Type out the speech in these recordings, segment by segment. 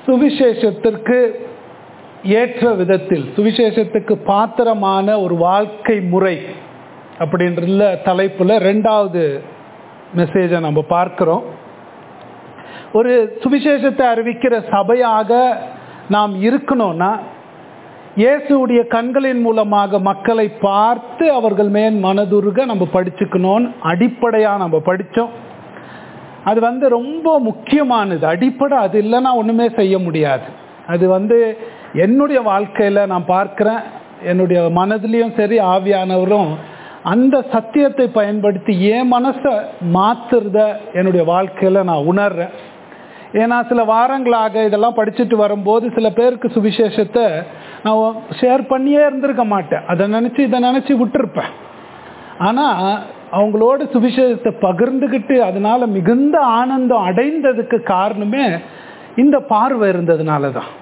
சுவிசேஷத்திற்கு ஏற்ற விதத்தில் சுவிசேஷத்துக்கு பாத்திரமான ஒரு வாழ்க்கை முறை அப்படின்றதுல தலைப்புல ரெண்டாவது மெசேஜை நம்ம பார்க்கிறோம் ஒரு சுவிசேஷத்தை அறிவிக்கிற சபையாக நாம் இருக்கணும்னா இயேசுடைய கண்களின் மூலமாக மக்களை பார்த்து அவர்கள் மேல் மனதுருக நம்ம படிச்சுக்கணும்னு அடிப்படையாக நம்ம படித்தோம் அது வந்து ரொம்ப முக்கியமானது அடிப்படை அது இல்லைன்னா ஒன்றுமே செய்ய முடியாது அது வந்து என்னுடைய வாழ்க்கையில் நான் பார்க்குறேன் என்னுடைய மனதிலையும் சரி ஆவியானவரும் அந்த சத்தியத்தை பயன்படுத்தி என் மனசை மாற்றுறத என்னுடைய வாழ்க்கையில் நான் உணர்றேன் ஏன்னா சில வாரங்களாக இதெல்லாம் படிச்சுட்டு வரும்போது சில பேருக்கு சுவிசேஷத்தை நான் ஷேர் பண்ணியே இருந்திருக்க மாட்டேன் அதை நினச்சி இதை நினச்சி விட்டுருப்பேன் ஆனால் அவங்களோட சுவிசேஷத்தை பகிர்ந்துக்கிட்டு அதனால மிகுந்த ஆனந்தம் அடைந்ததுக்கு காரணமே இந்த பார்வை இருந்ததுனால தான்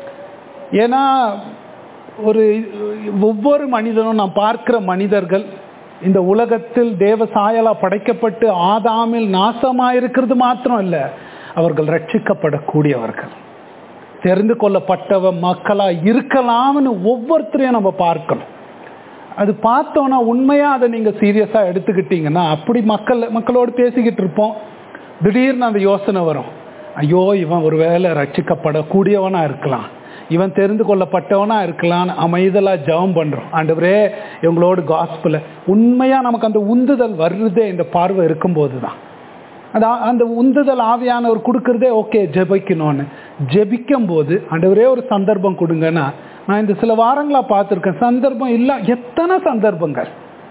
ஏன்னா ஒரு ஒவ்வொரு மனிதனும் நான் பார்க்கிற மனிதர்கள் இந்த உலகத்தில் தேவ சாயலா படைக்கப்பட்டு ஆதாமில் நாசமாக இருக்கிறது மாத்திரம் இல்லை அவர்கள் ரட்சிக்கப்படக்கூடியவர்கள் தெரிந்து கொள்ளப்பட்டவ மக்களா இருக்கலாம்னு ஒவ்வொருத்தரையும் நம்ம பார்க்கணும் அது பார்த்தோன்னா உண்மையாக அதை நீங்கள் சீரியஸாக எடுத்துக்கிட்டீங்கன்னா அப்படி மக்கள் மக்களோடு பேசிக்கிட்டு இருப்போம் திடீர்னு அந்த யோசனை வரும் ஐயோ இவன் ஒரு வேலை ரட்சிக்கப்படக்கூடியவனாக இருக்கலாம் இவன் தெரிந்து கொள்ளப்பட்டவனாக இருக்கலான்னு அமைதலாக ஜபம் பண்ணுறோம் ஆண்டவரே இவங்களோடு காஸ்பில் உண்மையாக நமக்கு அந்த உந்துதல் வருதே இந்த பார்வை இருக்கும்போது தான் அது அந்த உந்துதல் ஆவியானவர் கொடுக்குறதே ஓகே ஜெபிக்கணும்னு ஜெபிக்கும் போது ஆண்டவரே ஒரு சந்தர்ப்பம் கொடுங்கன்னா நான் இந்த சில வாரங்களாக பார்த்துருக்கேன் சந்தர்ப்பம் இல்லை எத்தனை சந்தர்ப்பங்கள்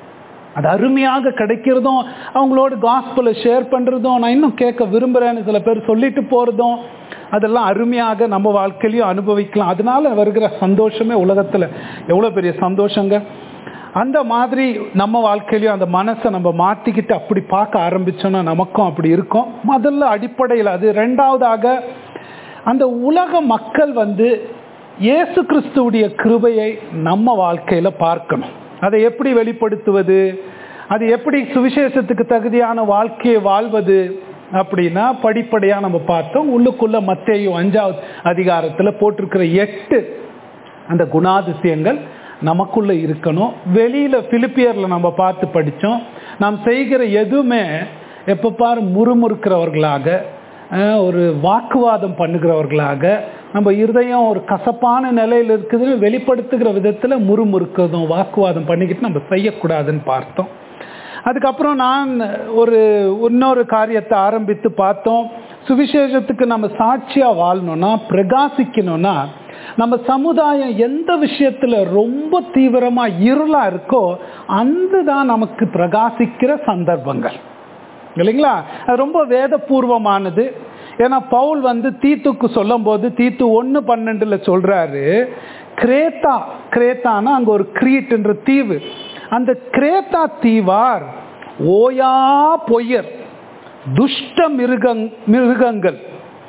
அது அருமையாக கிடைக்கிறதும் அவங்களோட காஸ்பிளை ஷேர் பண்ணுறதும் நான் இன்னும் கேட்க விரும்புகிறேன்னு சில பேர் சொல்லிட்டு போகிறதும் அதெல்லாம் அருமையாக நம்ம வாழ்க்கையிலையும் அனுபவிக்கலாம் அதனால வருகிற சந்தோஷமே உலகத்தில் எவ்வளோ பெரிய சந்தோஷங்க அந்த மாதிரி நம்ம வாழ்க்கையிலையும் அந்த மனசை நம்ம மாற்றிக்கிட்டு அப்படி பார்க்க ஆரம்பித்தோன்னா நமக்கும் அப்படி இருக்கும் முதல்ல அடிப்படையில் அது ரெண்டாவதாக அந்த உலக மக்கள் வந்து இயேசு கிறிஸ்துவுடைய கிருபையை நம்ம வாழ்க்கையில் பார்க்கணும் அதை எப்படி வெளிப்படுத்துவது அது எப்படி சுவிசேஷத்துக்கு தகுதியான வாழ்க்கையை வாழ்வது அப்படின்னா படிப்படியாக நம்ம பார்த்தோம் உள்ளுக்குள்ள மத்தேயும் அஞ்சாவது அதிகாரத்தில் போட்டிருக்கிற எட்டு அந்த குணாதிசயங்கள் நமக்குள்ள இருக்கணும் வெளியில பிலிப்பியர்ல நம்ம பார்த்து படித்தோம் நாம் செய்கிற எதுவுமே எப்போ பாரு முறுமுறுக்கிறவர்களாக ஒரு வாக்குவாதம் பண்ணுகிறவர்களாக நம்ம இருதயம் ஒரு கசப்பான நிலையில் இருக்குதுன்னு வெளிப்படுத்துகிற விதத்தில் முறுமுறுக்கிறதும் வாக்குவாதம் பண்ணிக்கிட்டு நம்ம செய்யக்கூடாதுன்னு பார்த்தோம் அதுக்கப்புறம் நான் ஒரு இன்னொரு காரியத்தை ஆரம்பித்து பார்த்தோம் சுவிசேஷத்துக்கு நம்ம சாட்சியாக வாழணும்னா பிரகாசிக்கணும்னா நம்ம சமுதாயம் எந்த விஷயத்தில் ரொம்ப தீவிரமாக இருளாக இருக்கோ அந்த தான் நமக்கு பிரகாசிக்கிற சந்தர்ப்பங்கள் இல்லைங்களா அது ரொம்ப வேதபூர்வமானது ஏன்னா பவுல் வந்து தீத்துக்கு சொல்லும் போது தீத்து ஒன்று பன்னெண்டுல சொல்றாரு கிரேத்தா கிரேத்தானா அங்கே ஒரு கிரீட்ன்ற தீவு அந்த கிரேத்தா தீவார் ஓயா பொய்யர் துஷ்ட மிருகங் மிருகங்கள்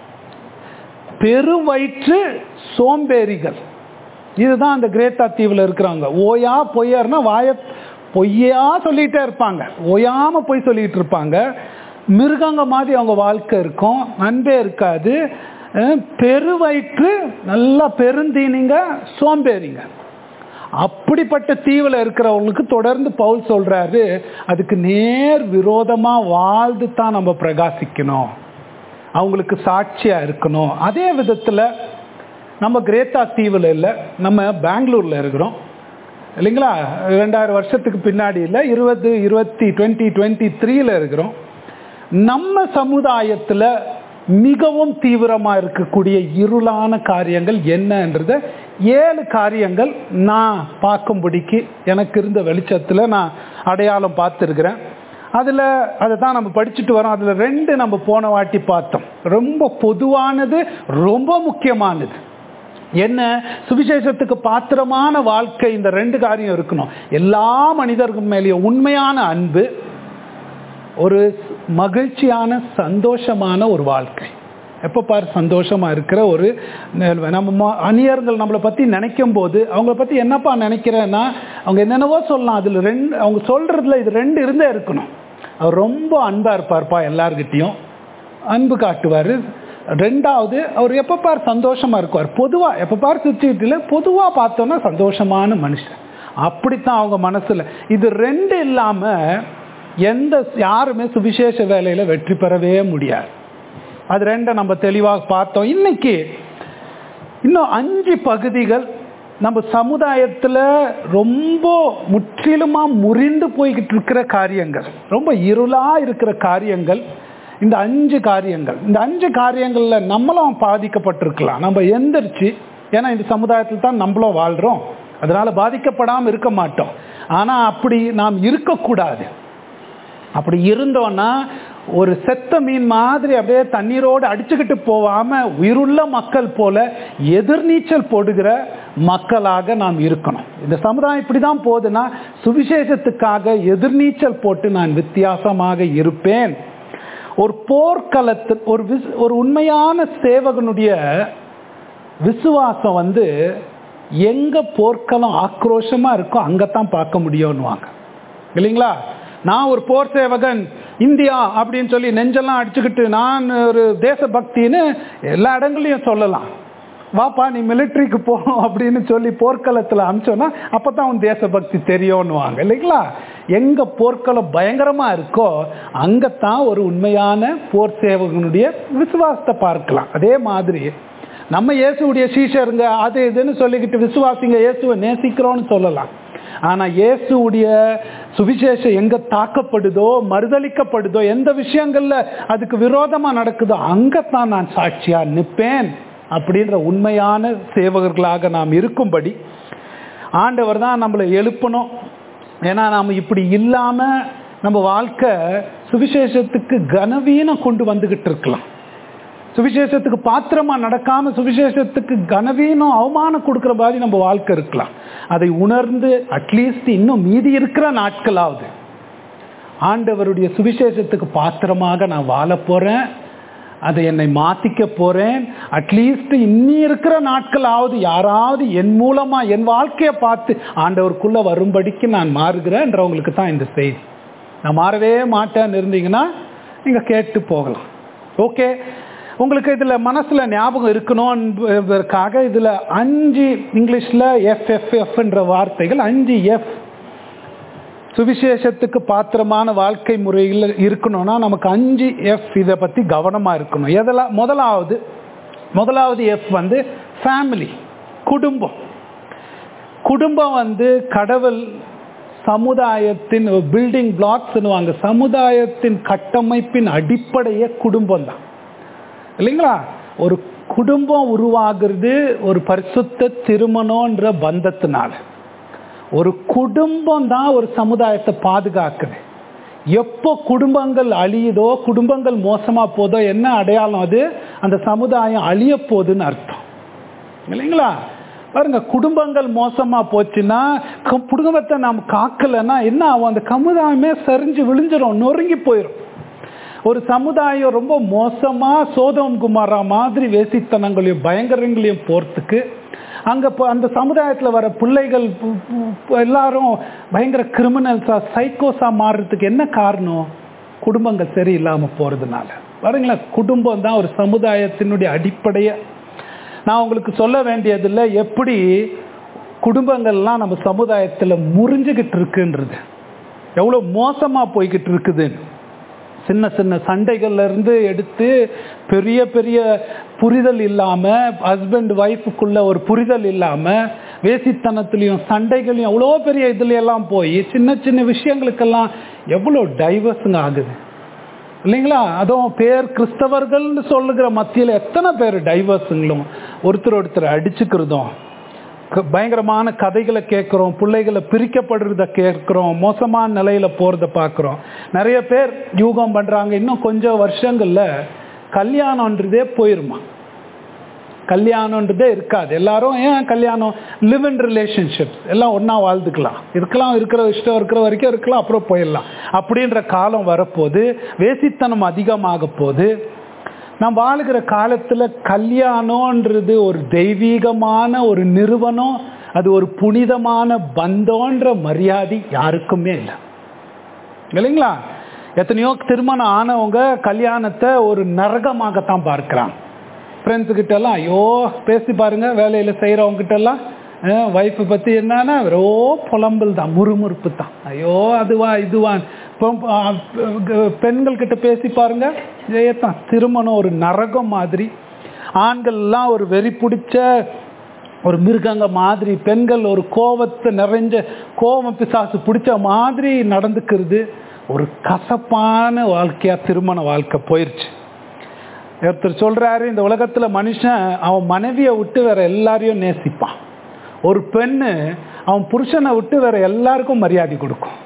பெருவயிற்று சோம்பேறிகள் இதுதான் அந்த கிரேத்தா தீவில் இருக்கிறாங்க ஓயா பொய்யர்னா வாய பொய்யா சொல்லிட்டே இருப்பாங்க ஓயாம பொய் சொல்லிட்டு இருப்பாங்க மிருகங்க மாதிரி அவங்க வாழ்க்கை இருக்கும் அன்பே இருக்காது பெருவயிற்று நல்லா பெருந்தீனிங்க சோம்பேறிங்க அப்படிப்பட்ட தீவில் இருக்கிறவங்களுக்கு தொடர்ந்து பவுல் சொல்றாரு அதுக்கு நேர் விரோதமாக வாழ்ந்து தான் நம்ம பிரகாசிக்கணும் அவங்களுக்கு சாட்சியாக இருக்கணும் அதே விதத்தில் நம்ம கிரேத்தா தீவில் இல்லை நம்ம பெங்களூரில் இருக்கிறோம் இல்லைங்களா ரெண்டாயிரம் வருஷத்துக்கு பின்னாடி இல்லை இருபது இருபத்தி டுவெண்ட்டி டுவெண்ட்டி த்ரீல இருக்கிறோம் நம்ம சமுதாயத்தில் மிகவும் தீவிரமாக இருக்கக்கூடிய இருளான காரியங்கள் என்னன்றத ஏழு காரியங்கள் நான் பார்க்கும்படிக்கு எனக்கு இருந்த வெளிச்சத்தில் நான் அடையாளம் பார்த்துருக்கிறேன் அதில் அதை தான் நம்ம படிச்சுட்டு வரோம் அதில் ரெண்டு நம்ம போன வாட்டி பார்த்தோம் ரொம்ப பொதுவானது ரொம்ப முக்கியமானது என்ன சுவிசேஷத்துக்கு பாத்திரமான வாழ்க்கை இந்த ரெண்டு காரியம் இருக்கணும் எல்லா மனிதர்கள் மேலேயும் உண்மையான அன்பு ஒரு மகிழ்ச்சியான சந்தோஷமான ஒரு வாழ்க்கை எப்போ பார் சந்தோஷமாக இருக்கிற ஒரு நம்ம ம- அந்நியர்கள் நம்மளை பற்றி நினைக்கும் போது அவங்கள பற்றி என்னப்பா நினைக்கிறேன்னா அவங்க என்னென்னவோ சொல்லலாம் அதில் ரெண்டு அவங்க சொல்கிறதுல இது ரெண்டு இருந்தே இருக்கணும் அவர் ரொம்ப அன்பாக இருப்பார்ப்பா எல்லார்கிட்டேயும் அன்பு காட்டுவார் ரெண்டாவது அவர் எப்போ பார் சந்தோஷமா இருக்குவார் பொதுவா எப்போ பார் சிரிச்சுக்கிட்டு பொதுவா பார்த்தோன்னா சந்தோஷமான மனுஷன் அப்படித்தான் அவங்க மனசுல இது ரெண்டு இல்லாம எந்த யாருமே சுவிசேஷ வேலையில வெற்றி பெறவே முடியாது அது ரெண்டை நம்ம தெளிவாக பார்த்தோம் இன்னைக்கு இன்னும் அஞ்சு பகுதிகள் நம்ம சமுதாயத்தில் ரொம்ப முற்றிலுமா முறிந்து போய்கிட்டு இருக்கிற காரியங்கள் ரொம்ப இருளா இருக்கிற காரியங்கள் இந்த அஞ்சு காரியங்கள் இந்த அஞ்சு காரியங்கள்ல நம்மளும் பாதிக்கப்பட்டிருக்கலாம் நம்ம எந்திரிச்சு ஏன்னா இந்த சமுதாயத்தில் தான் நம்மளும் வாழ்றோம் அதனால பாதிக்கப்படாமல் இருக்க மாட்டோம் ஆனா அப்படி நாம் இருக்கக்கூடாது அப்படி இருந்தோன்னா ஒரு செத்த மீன் மாதிரி அப்படியே தண்ணீரோடு அடிச்சுக்கிட்டு போகாம உயிருள்ள மக்கள் போல எதிர்நீச்சல் போடுகிற மக்களாக நாம் இருக்கணும் இந்த சமுதாயம் இப்படிதான் போகுதுன்னா சுவிசேஷத்துக்காக எதிர்நீச்சல் போட்டு நான் வித்தியாசமாக இருப்பேன் ஒரு போர்க்களத்து ஒரு விஸ் ஒரு உண்மையான சேவகனுடைய விசுவாசம் வந்து எங்க போர்க்களம் ஆக்ரோஷமா இருக்கோ அங்கத்தான் பார்க்க முடியும்னுவாங்க இல்லைங்களா நான் ஒரு போர் சேவகன் இந்தியா அப்படின்னு சொல்லி நெஞ்செல்லாம் அடிச்சுக்கிட்டு நான் ஒரு தேசபக்தின்னு எல்லா இடங்களையும் சொல்லலாம் வாப்பா நீ மிலிட்ரிக்கு போ அப்படின்னு சொல்லி போர்க்களத்தில் அமிச்சோன்னா அப்போ தான் உன் தேசபக்தி தெரியும்னுவாங்க இல்லைங்களா எங்கே போர்க்களம் பயங்கரமாக இருக்கோ அங்கத்தான் ஒரு உண்மையான போர் சேவகனுடைய விசுவாசத்தை பார்க்கலாம் அதே மாதிரி நம்ம இயேசுடைய சீஷருங்க அது இதுன்னு சொல்லிக்கிட்டு விசுவாசிங்க இயேசுவை நேசிக்கிறோன்னு சொல்லலாம் ஆனா இயேசுடைய சுவிசேஷம் எங்க தாக்கப்படுதோ மறுதளிக்கப்படுதோ எந்த விஷயங்கள்ல அதுக்கு விரோதமா நடக்குதோ அங்கத்தான் நான் சாட்சியா நிற்பேன் அப்படின்ற உண்மையான சேவகர்களாக நாம் இருக்கும்படி ஆண்டவர் தான் நம்மளை எழுப்பணும் ஏன்னா நாம் இப்படி இல்லாம நம்ம வாழ்க்கை சுவிசேஷத்துக்கு கனவீனம் கொண்டு வந்துகிட்டு இருக்கலாம் சுவிசேஷத்துக்கு பாத்திரமா நடக்காம சுவிசேஷத்துக்கு கனவீனம் அவமானம் கொடுக்குற மாதிரி நம்ம வாழ்க்கை இருக்கலாம் அதை உணர்ந்து அட்லீஸ்ட் இன்னும் மீதி இருக்கிற நாட்களாவது ஆண்டவருடைய சுவிசேஷத்துக்கு பாத்திரமாக நான் வாழ போறேன் அதை என்னை மாத்திக்க போறேன் அட்லீஸ்ட் இன்னி இருக்கிற நாட்களாவது யாராவது என் மூலமா என் வாழ்க்கையை பார்த்து ஆண்டவருக்குள்ள வரும்படிக்கு நான் மாறுகிறேன்றவங்களுக்கு தான் இந்த செய்தி நான் மாறவே மாட்டேன்னு இருந்தீங்கன்னா நீங்க கேட்டு போகலாம் ஓகே உங்களுக்கு இதில் மனசில் ஞாபகம் இருக்கணும்ன்றதுக்காக இதில் அஞ்சு இங்கிலீஷில் எஃப்எஃப்எஃப்ன்ற வார்த்தைகள் அஞ்சு எஃப் சுவிசேஷத்துக்கு பாத்திரமான வாழ்க்கை முறையில் இருக்கணும்னா நமக்கு அஞ்சு எஃப் இதை பற்றி கவனமாக இருக்கணும் எதெல்லாம் முதலாவது முதலாவது எஃப் வந்து ஃபேமிலி குடும்பம் குடும்பம் வந்து கடவுள் சமுதாயத்தின் பில்டிங் பிளாக்ஸ்னுவாங்க சமுதாயத்தின் கட்டமைப்பின் அடிப்படையே குடும்பம் தான் இல்லைங்களா ஒரு குடும்பம் உருவாகிறது ஒரு பரிசுத்த திருமணம்ன்ற பந்தத்தினால ஒரு குடும்பம் தான் ஒரு சமுதாயத்தை பாதுகாக்குது எப்போ குடும்பங்கள் அழியுதோ குடும்பங்கள் மோசமா போதோ என்ன அடையாளம் அது அந்த சமுதாயம் அழிய போகுதுன்னு அர்த்தம் இல்லைங்களா பாருங்க குடும்பங்கள் மோசமா போச்சுன்னா குடும்பத்தை நாம் காக்கலைன்னா என்ன ஆகும் அந்த சமுதாயமே சரிஞ்சு விழிஞ்சிரும் நொறுங்கி போயிடும் ஒரு சமுதாயம் ரொம்ப மோசமா சோதம் குமாரா மாதிரி வேசித்தனங்களையும் பயங்கரங்களையும் போறதுக்கு அங்க அந்த சமுதாயத்தில் வர பிள்ளைகள் எல்லாரும் பயங்கர கிரிமினல்ஸா சைக்கோஸா மாறுறதுக்கு என்ன காரணம் குடும்பங்கள் சரியில்லாம போறதுனால பாருங்களேன் குடும்பம் தான் ஒரு சமுதாயத்தினுடைய அடிப்படைய நான் உங்களுக்கு சொல்ல வேண்டியதில்லை எப்படி குடும்பங்கள்லாம் நம்ம சமுதாயத்தில் முறிஞ்சுக்கிட்டு இருக்குன்றது எவ்வளோ மோசமாக போய்கிட்டு இருக்குதுன்னு சின்ன சின்ன சண்டைகள்ல இருந்து எடுத்து பெரிய பெரிய புரிதல் இல்லாம ஹஸ்பண்ட் ஒய்ஃபுக்குள்ள ஒரு புரிதல் இல்லாம வேசித்தனத்திலையும் சண்டைகளையும் எவ்வளோ பெரிய இதுல எல்லாம் போய் சின்ன சின்ன விஷயங்களுக்கெல்லாம் எவ்வளோ டைவர்ஸுங்க ஆகுது இல்லைங்களா அதுவும் பேர் கிறிஸ்தவர்கள்னு சொல்லுகிற மத்தியில் எத்தனை பேர் டைவர்ஸுங்களும் ஒருத்தர் ஒருத்தர் அடிச்சுக்கிறதும் பயங்கரமான கதைகளை கேட்குறோம் பிள்ளைகளை பிரிக்கப்படுறத கேட்குறோம் மோசமான நிலையில போறத பார்க்குறோம் நிறைய பேர் யூகம் பண்றாங்க இன்னும் கொஞ்சம் வருஷங்கள்ல கல்யாணம்ன்றதே போயிருமா கல்யாணம்ன்றதே இருக்காது எல்லாரும் ஏன் கல்யாணம் லிவ் இன் ரிலேஷன்ஷிப்ஸ் எல்லாம் ஒன்றா வாழ்ந்துக்கலாம் இருக்கலாம் இருக்கிற இஷ்டம் இருக்கிற வரைக்கும் இருக்கலாம் அப்புறம் போயிடலாம் அப்படின்ற காலம் வரப்போது வேசித்தனம் அதிகமாக போது நாம் வாழுகிற காலத்தில் கல்யாணம்ன்றது ஒரு தெய்வீகமான ஒரு நிறுவனம் அது ஒரு புனிதமான பந்தோன்ற மரியாதை யாருக்குமே இல்லை இல்லைங்களா எத்தனையோ திருமணம் ஆனவங்க கல்யாணத்தை ஒரு நரகமாகத்தான் பார்க்கிறாங்க ஃப்ரெண்ட்ஸு கிட்ட எல்லாம் ஐயோ பேசி பாருங்க வேலையில செய்யறவங்க கிட்ட எல்லாம் ஒய்ஃபை பத்தி என்னன்னா வெறோ புலம்பல் தான் முறுமுறுப்பு தான் ஐயோ அதுவா இதுவா இப்போ பெண்கள் கிட்ட பேசி பாருங்க ஜெயத்தான் திருமணம் ஒரு நரகம் மாதிரி ஆண்கள் எல்லாம் ஒரு வெறி பிடிச்ச ஒரு மிருகங்க மாதிரி பெண்கள் ஒரு கோபத்தை நிறைஞ்ச கோபம் பிசாசு பிடிச்ச மாதிரி நடந்துக்கிறது ஒரு கசப்பான வாழ்க்கையா திருமண வாழ்க்கை போயிருச்சு ஒருத்தர் சொல்றாரு இந்த உலகத்துல மனுஷன் அவன் மனைவியை விட்டு வேற எல்லாரையும் நேசிப்பான் ஒரு பெண்ணு அவன் புருஷனை விட்டு வேற எல்லாருக்கும் மரியாதை கொடுக்கும்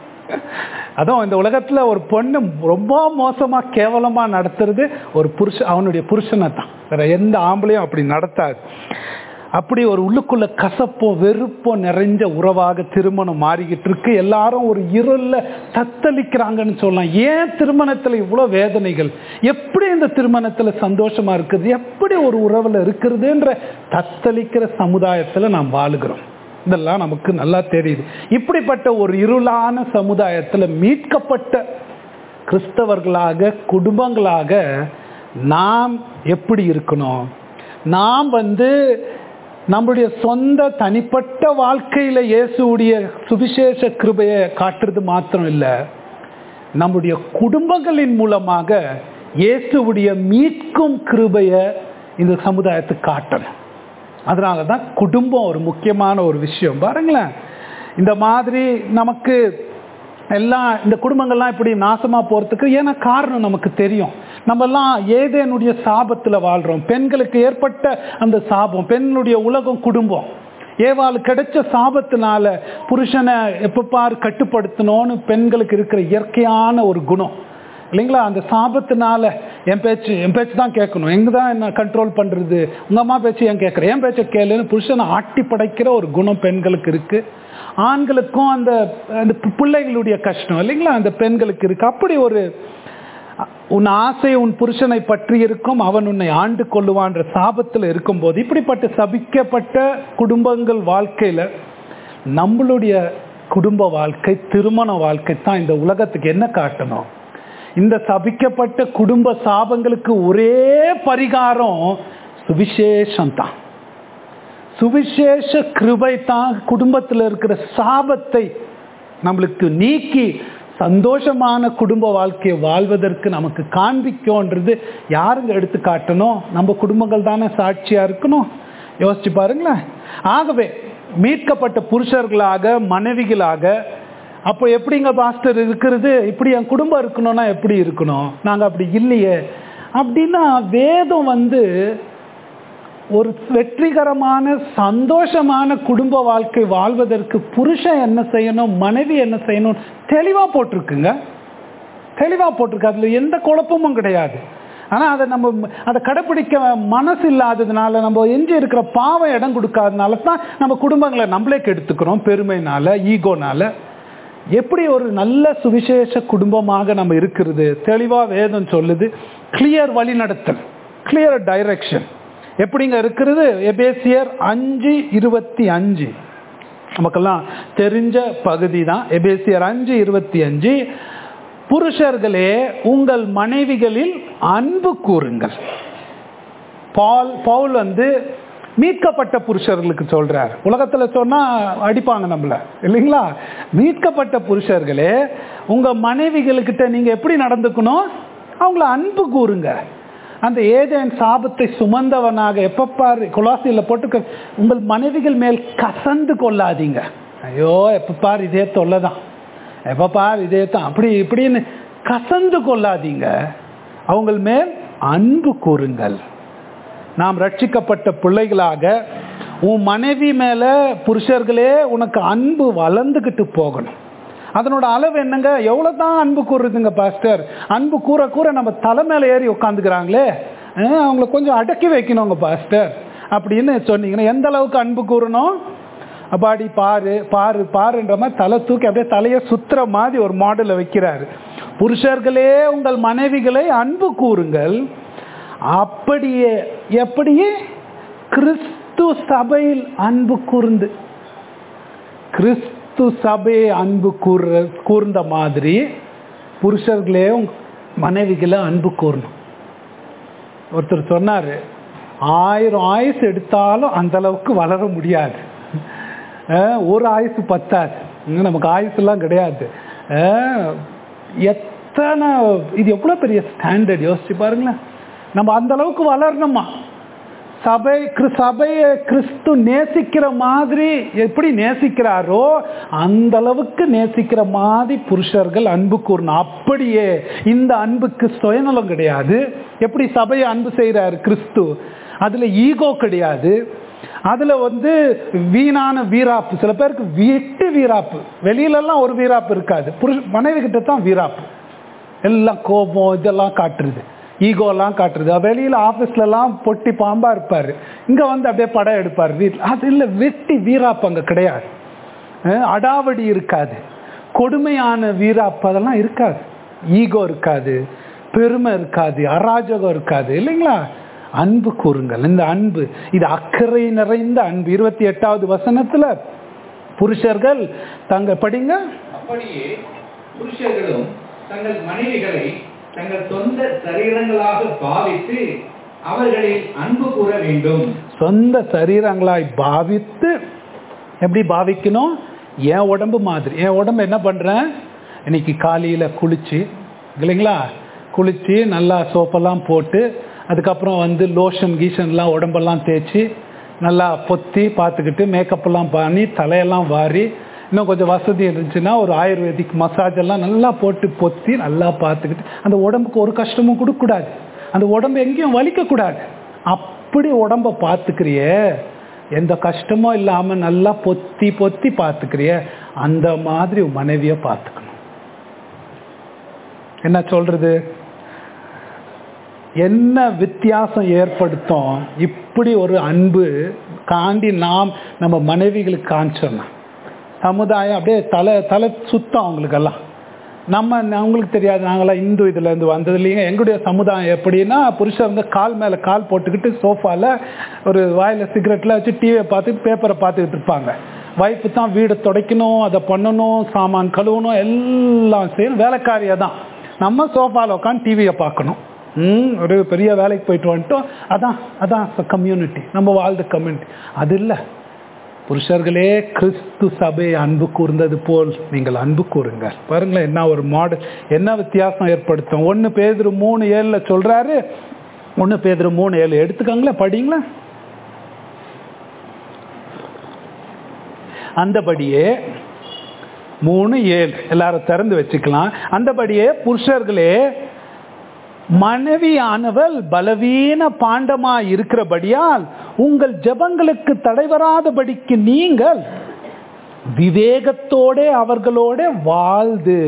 அதுவும் இந்த உலகத்துல ஒரு பொண்ணு ரொம்ப மோசமா கேவலமா நடத்துறது ஒரு புருஷ அவனுடைய புருஷனை தான் வேற எந்த ஆம்பளையும் அப்படி நடத்தாது அப்படி ஒரு உள்ளுக்குள்ள கசப்போ வெறுப்போ நிறைஞ்ச உறவாக திருமணம் மாறிக்கிட்டு இருக்கு எல்லாரும் ஒரு இருள தத்தளிக்கிறாங்கன்னு சொல்லலாம் ஏன் திருமணத்துல இவ்வளவு வேதனைகள் எப்படி இந்த திருமணத்துல சந்தோஷமா இருக்குது எப்படி ஒரு உறவுல இருக்கிறதுன்ற தத்தளிக்கிற சமுதாயத்துல நாம் வாழுகிறோம் இதெல்லாம் நமக்கு நல்லா தெரியுது இப்படிப்பட்ட ஒரு இருளான சமுதாயத்துல மீட்கப்பட்ட கிறிஸ்தவர்களாக குடும்பங்களாக நாம் எப்படி இருக்கணும் நாம் வந்து நம்முடைய சொந்த தனிப்பட்ட வாழ்க்கையில இயேசுடைய சுவிசேஷ கிருபையை காட்டுறது மாத்திரம் இல்லை நம்முடைய குடும்பங்களின் மூலமாக இயேசுடைய மீட்கும் கிருபையை இந்த சமுதாயத்துக்கு காட்டணும் அதனால தான் குடும்பம் ஒரு முக்கியமான ஒரு விஷயம் பாருங்களேன் இந்த மாதிரி நமக்கு எல்லாம் இந்த குடும்பங்கள்லாம் இப்படி நாசமா போறதுக்கு ஏன்னா காரணம் நமக்கு தெரியும் நம்ம எல்லாம் ஏதேனுடைய சாபத்துல வாழ்றோம் பெண்களுக்கு ஏற்பட்ட அந்த சாபம் பெண்ணுடைய உலகம் குடும்பம் ஏவாள் கிடைச்ச சாபத்தினால புருஷனை எப்ப பாரு கட்டுப்படுத்தணும்னு பெண்களுக்கு இருக்கிற இயற்கையான ஒரு குணம் இல்லைங்களா அந்த சாபத்தினால என் பேச்சு என் பேச்சு தான் கேட்கணும் எங்க தான் என்ன கண்ட்ரோல் பண்றது உங்க அம்மா பேச்சு ஏன் கேட்கறேன் என் பேச்சை கேளுன்னு புருஷனை ஆட்டி படைக்கிற ஒரு குணம் பெண்களுக்கு இருக்கு ஆண்களுக்கும் அந்த அந்த பிள்ளைகளுடைய கஷ்டம் இல்லைங்களா அந்த பெண்களுக்கு இருக்கு அப்படி ஒரு உன் ஆசை உன் புருஷனை பற்றி இருக்கும் அவன் உன்னை ஆண்டு கொள்ளுவான்ற சாபத்தில் இருக்கும்போது இப்படிப்பட்ட சபிக்கப்பட்ட குடும்பங்கள் வாழ்க்கையில நம்மளுடைய குடும்ப வாழ்க்கை திருமண வாழ்க்கை தான் இந்த உலகத்துக்கு என்ன காட்டணும் இந்த சபிக்கப்பட்ட குடும்ப சாபங்களுக்கு ஒரே பரிகாரம் சுவிசேஷம் தான் சுவிசேஷ கிருபை தான் குடும்பத்தில் இருக்கிற சாபத்தை நம்மளுக்கு நீக்கி சந்தோஷமான குடும்ப வாழ்க்கையை வாழ்வதற்கு நமக்கு காண்பிக்கும்ன்றது யாருங்க எடுத்து காட்டணும் நம்ம குடும்பங்கள் தானே சாட்சியா இருக்கணும் யோசிச்சு பாருங்களேன் ஆகவே மீட்கப்பட்ட புருஷர்களாக மனைவிகளாக அப்போ எப்படிங்க பாஸ்டர் இருக்கிறது இப்படி என் குடும்பம் இருக்கணும்னா எப்படி இருக்கணும் நாங்கள் அப்படி இல்லையே அப்படின்னா வேதம் வந்து ஒரு வெற்றிகரமான சந்தோஷமான குடும்ப வாழ்க்கை வாழ்வதற்கு புருஷன் என்ன செய்யணும் மனைவி என்ன செய்யணும் தெளிவா போட்டிருக்குங்க தெளிவா போட்டிருக்கு அதுல எந்த குழப்பமும் கிடையாது ஆனா அதை நம்ம அதை கடைப்பிடிக்க மனசு இல்லாததுனால நம்ம எஞ்சி இருக்கிற பாவம் இடம் கொடுக்காதனால தான் நம்ம குடும்பங்களை நம்மளே கெடுத்துக்கிறோம் பெருமைனால ஈகோனால எப்படி ஒரு நல்ல சுவிசேஷ குடும்பமாக நம்ம இருக்கிறது தெளிவா வேதம் சொல்லுது கிளியர் வழிநடத்தல் கிளியர் டைரக்ஷன் எப்படிங்க இருக்கிறது எபேசியர் அஞ்சு இருபத்தி அஞ்சு நமக்கெல்லாம் தெரிஞ்ச பகுதி தான் எபேசியர் அஞ்சு இருபத்தி அஞ்சு புருஷர்களே உங்கள் மனைவிகளில் அன்பு கூறுங்கள் பால் பவுல் வந்து மீட்கப்பட்ட புருஷர்களுக்கு சொல்றார் உலகத்துல சொன்னா அடிப்பாங்க நம்மள இல்லைங்களா மீட்கப்பட்ட புருஷர்களே உங்க மனைவிகளுக்கிட்ட நீங்க எப்படி நடந்துக்கணும் அவங்கள அன்பு கூறுங்க அந்த ஏதேன் சாபத்தை சுமந்தவனாக எப்பப்பாரு குலாசியில போட்டு உங்கள் மனைவிகள் மேல் கசந்து கொள்ளாதீங்க ஐயோ எப்பப்பார் இதே தொல்லைதான் எப்பப்பார் இதே தான் அப்படி இப்படின்னு கசந்து கொள்ளாதீங்க அவங்கள் மேல் அன்பு கூறுங்கள் நாம் ரட்சிக்கப்பட்ட பிள்ளைகளாக உன் மனைவி மேல புருஷர்களே உனக்கு அன்பு வளர்ந்துக்கிட்டு போகணும் அதனோட அளவு என்னங்க எவ்வளவு தான் அன்பு கூறுறதுங்க பாஸ்டர் அன்பு கூற கூற நம்ம தலை மேல ஏறி உட்காந்துக்கிறாங்களே அவங்கள கொஞ்சம் அடக்கி வைக்கணுங்க பாஸ்டர் அப்படின்னு சொன்னீங்கன்னா எந்த அளவுக்கு அன்பு கூறணும் அப்பாடி பாரு பாரு பாருன்ற மாதிரி தலை தூக்கி அப்படியே தலையை சுத்துற மாதிரி ஒரு மாடலை வைக்கிறாரு புருஷர்களே உங்கள் மனைவிகளை அன்பு கூறுங்கள் அப்படியே எப்படியே கிறிஸ்து சபையில் அன்பு கூர்ந்து கிறிஸ்து சபையை அன்பு கூற கூர்ந்த மாதிரி புருஷர்களே மனைவிகளை அன்பு கூறணும் ஒருத்தர் சொன்னாரு ஆயிரம் ஆயுசு எடுத்தாலும் அந்த அளவுக்கு வளர முடியாது அஹ் ஒரு ஆயுசு பத்தாது இன்னும் நமக்கு ஆயுசுலாம் கிடையாது அஹ் எத்தனை இது எவ்வளோ பெரிய ஸ்டாண்டர்ட் யோசிச்சு பாருங்களேன் நம்ம அந்த அளவுக்கு வளரணுமா சபை கிறிஸ்- சபையை கிறிஸ்து நேசிக்கிற மாதிரி எப்படி நேசிக்கிறாரோ அந்த அளவுக்கு நேசிக்கிற மாதிரி புருஷர்கள் அன்பு கூறணும் அப்படியே இந்த அன்புக்கு சுயநலம் கிடையாது எப்படி சபையை அன்பு செய்கிறாரு கிறிஸ்து அதுல ஈகோ கிடையாது அதுல வந்து வீணான வீராப்பு சில பேருக்கு வீட்டு வீராப்பு வெளியிலலாம் ஒரு வீராப்பு இருக்காது புருஷ மனைவி கிட்ட தான் வீராப்பு எல்லாம் கோபம் இதெல்லாம் காட்டுறது ஈகோலாம் காட்டுறது வெளியில் ஆஃபீஸ்லலாம் பொட்டி பாம்பா இருப்பார் இங்கே வந்து அப்படியே படம் எடுப்பார் வீட்டில் அது இல்லை வெட்டி வீராப்பு அங்கே கிடையாது அஹ் அடாவடி இருக்காது கொடுமையான வீராப்பு அதெல்லாம் இருக்காது ஈகோ இருக்காது பெருமை இருக்காது அராஜகம் இருக்காது இல்லைங்களா அன்பு கூறுங்கள் இந்த அன்பு இது அக்கறை நிறைந்த அன்பு இருபத்தி எட்டாவது வசனத்துல புருஷர்கள் தங்க படிங்க அப்படியே புருஷர்களும் தங்கள் மனைவிகளை தங்கள் சொந்த சரீரங்களாக பாவித்து அவர்களில் அன்பு கூற வேண்டும் சொந்த சரீரங்களாய் பாவித்து எப்படி பாவிக்கணும் என் உடம்பு மாதிரி என் உடம்பு என்ன பண்றேன் இன்னைக்கு காலையில குளிச்சு இல்லைங்களா குளிச்சு நல்லா சோப்பெல்லாம் போட்டு அதுக்கப்புறம் வந்து லோஷன் கீஷன்லாம் உடம்பெல்லாம் தேய்ச்சி நல்லா பொத்தி பார்த்துக்கிட்டு மேக்கப் எல்லாம் பண்ணி தலையெல்லாம் வாரி இன்னும் கொஞ்சம் வசதி இருந்துச்சுன்னா ஒரு ஆயுர்வேதிக் மசாஜ் எல்லாம் நல்லா போட்டு பொத்தி நல்லா பார்த்துக்கிட்டு அந்த உடம்புக்கு ஒரு கஷ்டமும் கொடுக்கக்கூடாது அந்த உடம்பு எங்கேயும் வலிக்கக்கூடாது அப்படி உடம்ப பார்த்துக்கிறியே எந்த கஷ்டமும் இல்லாம நல்லா பொத்தி பொத்தி பார்த்துக்கிறிய அந்த மாதிரி உன் மனைவிய பார்த்துக்கணும் என்ன சொல்றது என்ன வித்தியாசம் ஏற்படுத்தும் இப்படி ஒரு அன்பு காண்டி நாம் நம்ம மனைவிகளுக்கு காமிச்சோம்னா சமுதாயம் அப்படியே தலை தலை சுத்தம் அவங்களுக்கெல்லாம் நம்ம அவங்களுக்கு தெரியாது நாங்களாம் இந்து இதுல இருந்து வந்தது இல்லைங்க எங்களுடைய சமுதாயம் எப்படின்னா புருஷன் வந்து கால் மேல கால் போட்டுக்கிட்டு சோஃபால ஒரு வாயில சிகரெட்ல வச்சு டிவியை பார்த்துட்டு பேப்பரை பார்த்துக்கிட்டு இருப்பாங்க வைஃப் தான் வீடை துடைக்கணும் அதை பண்ணணும் சாமான் கழுவணும் எல்லாம் செய்யணும் வேலைக்காரியா தான் நம்ம சோஃபால உட்காந்து டிவியை பார்க்கணும் ம் ஒரு பெரிய வேலைக்கு போயிட்டு வந்துட்டோம் அதான் அதான் கம்யூனிட்டி நம்ம வாழ்ந்த கம்யூனிட்டி அது இல்லை புருஷர்களே கிறிஸ்து சபையை அன்பு கூர்ந்தது போல் நீங்கள் அன்பு கூறுங்க பாருங்களேன் என்ன ஒரு மாடல் என்ன வித்தியாசம் ஏற்படுத்தும் ஒன்று பேதுரு மூணு ஏழுல சொல்றாரு ஒன்று பேதுரு மூணு ஏழு எடுத்துக்கோங்களேன் படிங்களேன் அந்தபடியே மூணு ஏழு எல்லாரும் திறந்து வச்சுக்கலாம் அந்தபடியே புருஷர்களே மனைவியானவள் பலவீன பாண்டமா இருக்கிறபடியால் உங்கள் ஜெபங்களுக்கு தடைவராதபடிக்கு நீங்கள் விவேகத்தோட அவர்களோட வாழ்ந்து